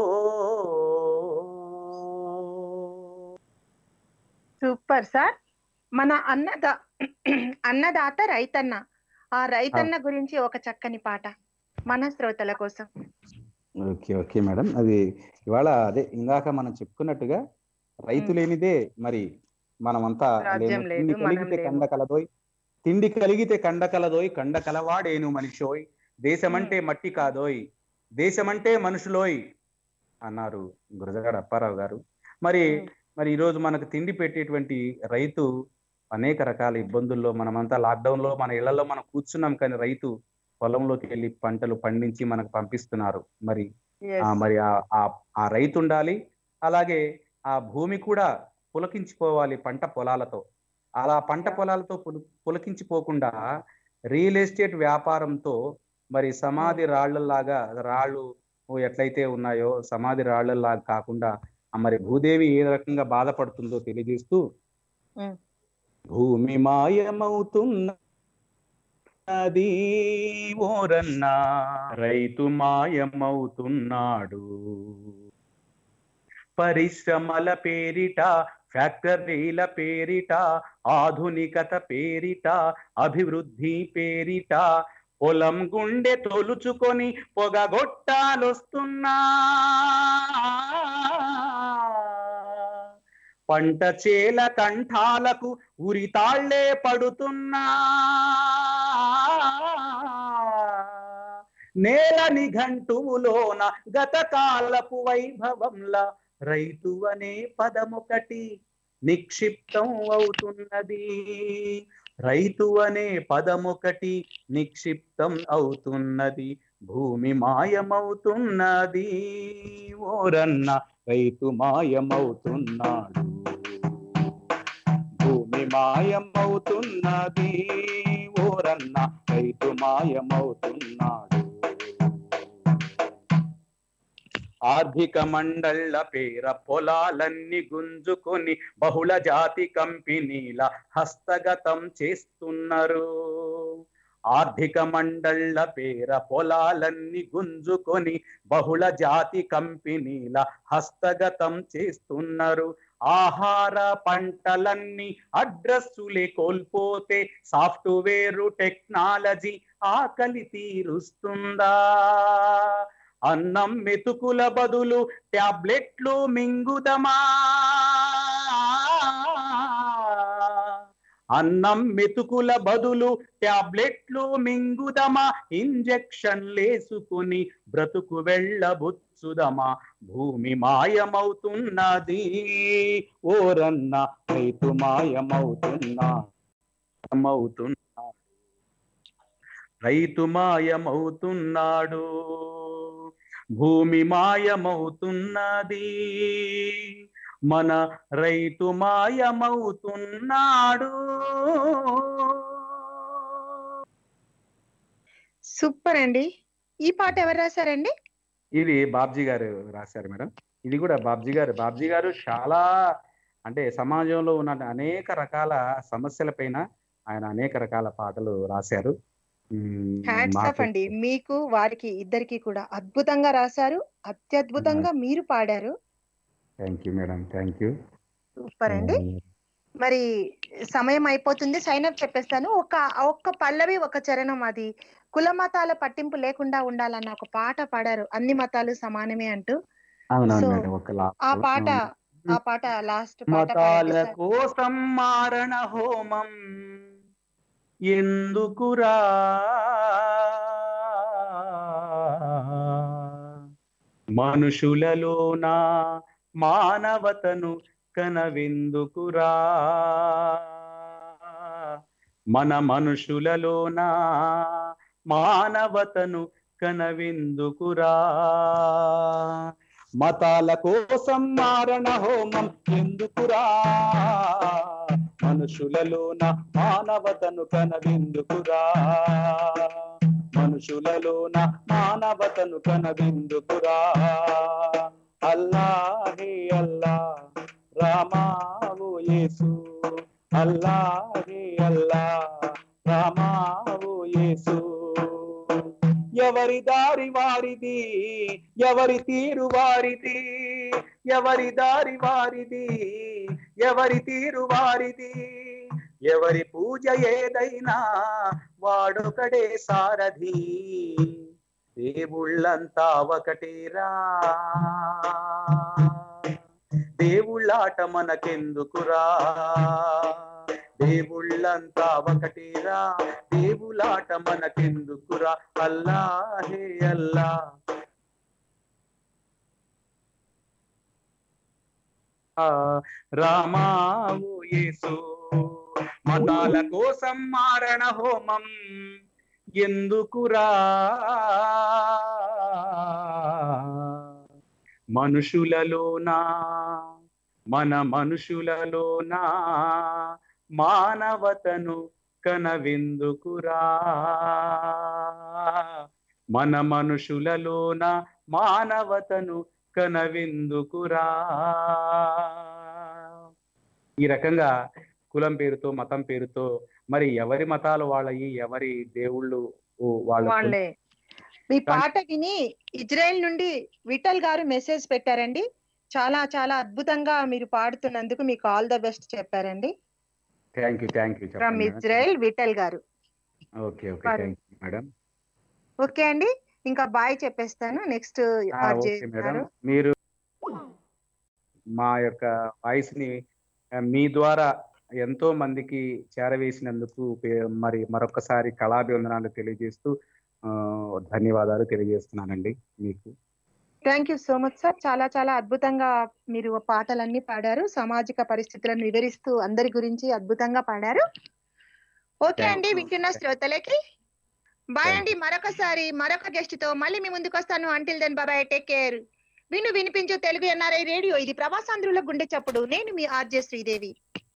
సూపర్ సార్ మన అన్నద అన్నదాత రైతన్న ఆ రైతన్న గురించి ఒక చక్కని పాట మన శ్రోతల కోసం ఓకే ఓకే మేడం అది ఇవాళ అదే ఇందాక మనం చెప్పుకున్నట్టుగా రైతు లేనిదే మరి మనమంతా రాజ్యం లేము. లేదు, తిండి మనం కలిగితే లేము. కండ కలదోయ్ తిండి కలిగితే కండ కలదోయ్ కండ కలవాడేను మనిషోయ్ దేశమంటే మట్టి కాదోయ్ దేశమంటే మనుషులోయ్ అన్నారు గురజాడ అప్పారావు గారు మరి మ్మ్. మరి ఈ రోజు మనకు తిండి పెట్టేటువంటి రైతు అనేక రకాల ఇబ్బందుల్లో మనమంతా లాక్డౌన్ లో మన ఇళ్లలో మనం కూర్చున్నాం కానీ రైతు పొలంలోకి వెళ్ళి పంటలు పండించి మనకు పంపిస్తున్నారు మరి Yes. ఆ మరి ఆ ఆ- ఆ రైతు ఉండాలి అలాగే ఆ భూమి కూడా పులకించిపోవాలి పంట పొలాలతో అలా పంట పొలాలతో పులు పులకించిపోకుండా రియల్ ఎస్టేట్ వ్యాపారంతో మరి సమాధి రాళ్లలాగా రాళ్ళు ఎట్లయితే ఉన్నాయో సమాధి రాళ్లలాగా కాకుండా ఆ మరి భూదేవి ఏ రకంగా బాధపడుతుందో తెలియజేస్తూ ఉమ్. భూమి మాయమవుతున్నది ఓరన్నా రైతు మాయమవుతున్నాడు పరిశ్రమల పేరిట ఫ్యాక్టరీల పేరిట ఆధునికత పేరిట అభివృద్ధి పేరిట పొలం గుండె తొలుచుకొని పొగగొట్టాలొస్తున్నా పంట చేల కంఠాలకు ఉరితాళ్లే పడుతున్నా నేల నిఘంటువులోన గతకాలపు వైభవంలా రైతు అనే పదమొకటి నిక్షిప్తం అవుతున్నది రైతు అనే పదమొకటి నిక్షిప్తం అవుతున్నది భూమి మాయమవుతున్నది ఓరన్న రైతు మాయమవుతున్నాడు భూమి మాయమవుతున్నది ఓరన్న రైతు మాయమవుతున్నాడు ఆర్థిక మండళ్ళ పేర పొలాలన్నీ గుంజుకొని బహుళ జాతి కంపెనీల హస్తగతం చేస్తున్నారు ఆర్థిక మండళ్ళ పేర పొలాలన్నీ గుంజుకొని బహుళ జాతి కంపెనీల హస్తగతం చేస్తున్నారు ఆహార పంటలన్నీ అడ్రస్సులే కోల్పోతే సాఫ్ట్వేరు టెక్నాలజీ ఆకలి తీరుస్తుందా అన్నం మెతుకుల బదులు టాబ్లెట్లు మింగుదమా అన్నం మెతుకుల బదులు టాబ్లెట్లు మింగుదమా ఇంజెక్షన్లేసుకుని బ్రతుకు వెళ్ళబుచ్చుదమా భూమి మాయమవుతున్నది ఓరన్న రైతు మాయమవుతున్నా అవుతున్నా రైతు మాయమవుతున్నాడు భూమి మాయమవుతున్నది మన రైతు మాయమవుతున్నాడు సూపర్ అండి ఈ పాట ఎవరు రాశారండి ఇది బాబ్జీ గారు రాశారు మేడం ఇది కూడా బాబ్జీ గారు బాబ్జీ గారు చాలా అంటే సమాజంలో ఉన్న అనేక రకాల సమస్యల పైన ఆయన అనేక రకాల పాటలు రాశారు మ్మ్, హ్యాట్స్ ఆఫ్ మాకు- అండి మీకు వారికి ఇద్దరికి కూడా అద్భుతంగా రాశారు అత్యద్భుతంగా మీరు పాడారు thank you madam thank you super అండి మరి సమయం అయిపోతుంది సైన్ అప్ చెప్పేస్తాను ఒక ఒక్క పల్లవి ఒక చరణం అది కుల మతాల పట్టింపు లేకుండా ఉండాలన్న ఒక పాట పాడారు అన్ని మతాలు సమానమే అంటూ అవునవును So, మేడం ఒక last ఆ లో. పాట అవును. ఆ పాట లాస్ట్ పాట మతాల పాడండి సార్. కోసం మారణ హోమం ఎందుకురా మనుషులలోన మానవతను కనవెందుకురా మన మనుషులలోన మానవతను కనవెందుకురా మతాల కోసం మారణ హోమం ఎందుకురా మనుషులలోన మానవతను కనవిందుకురా మనుషులలోన మానవతను కనవిందుకురా అల్లాహే అల్లా రామావు యేసు అల్లాహే అల్లా రామా ఓ యేసు ఎవరి దారి వారిది ఎవరి తీరు వారిది ఎవరి దారి వారిది ఎవరి తీరు వారిది ఎవరి పూజ ఏదైనా వాడొకడే సారథి దేవుళ్ళంతా ఒకటేరా దేవుళ్ళాట మనకెందుకురా దేవుళ్ళంతా ఒకటేరా దేవులాట మనకెందుకురా అల్లా హే అల్లా ఆ, రామా ఓ యేసు మతాల కోసం మారణ హోమం ఎందుకురా మనుషులలోనా మన మనుషులలోనా మానవతను కనవిందుకురా మన మనుషులలోన మానవతను కనవిందుకురా ఈ రకంగా కులం పేరుతో మతం పేరుతో మరి ఎవరి మతాలు వాళ్ళయి ఎవరి దేవుళ్ళు వాళ్ళ వాళ్ళే మీ పాట విని ఇజ్రాయెల్ నుండి విఠల్ గారు మెసేజ్ పెట్టారండి చాలా చాలా అద్భుతంగా మీరు పాడుతున్నందుకు మీకు ఆల్ ద బెస్ట్ చెప్పారండి thank you thank you from చెప్పండి ఇజ్రాయెల్ విఠల్ గారు ఓకే ఓకే పాడు. థ్యాంక్ యూ మేడం ఓకే అండి ఇంకా బాయ్ చెప్పేస్తాను నెక్స్ట్ ఓకే మేడం మీరు మా యొక్క వాయిస్ ని ఆ, మీ ద్వారా ఎంతో మందికి చేరవేసినందుకు పే- మరి మరొకసారి కళాభివందనాలు తెలియజేస్తూ ఆ, ధన్యవాదాలు తెలియజేస్తున్నానండి మీకు thank you so much sir చాలా చాలా అద్భుతంగా మీరు పాటలన్నీ పాడారు సామాజిక పరిస్థితులను వివరిస్తూ అందరి గురించి అద్భుతంగా పాడారు ఓకే Thank అండి you. వింటున్న శ్రోతలకి బాయ్ Thank అండి మరొకసారి మరొక గెస్ట్ తో మళ్ళీ మీ ముందుకు వస్తాను until then bye bye take care విను వినిపించు తెలుగు ఎన్ఆర్ఐ రేడియో ఇది ప్రవాసాంధ్రుల గుండె చప్పుడు నేను మీ ఆర్జే శ్రీదేవి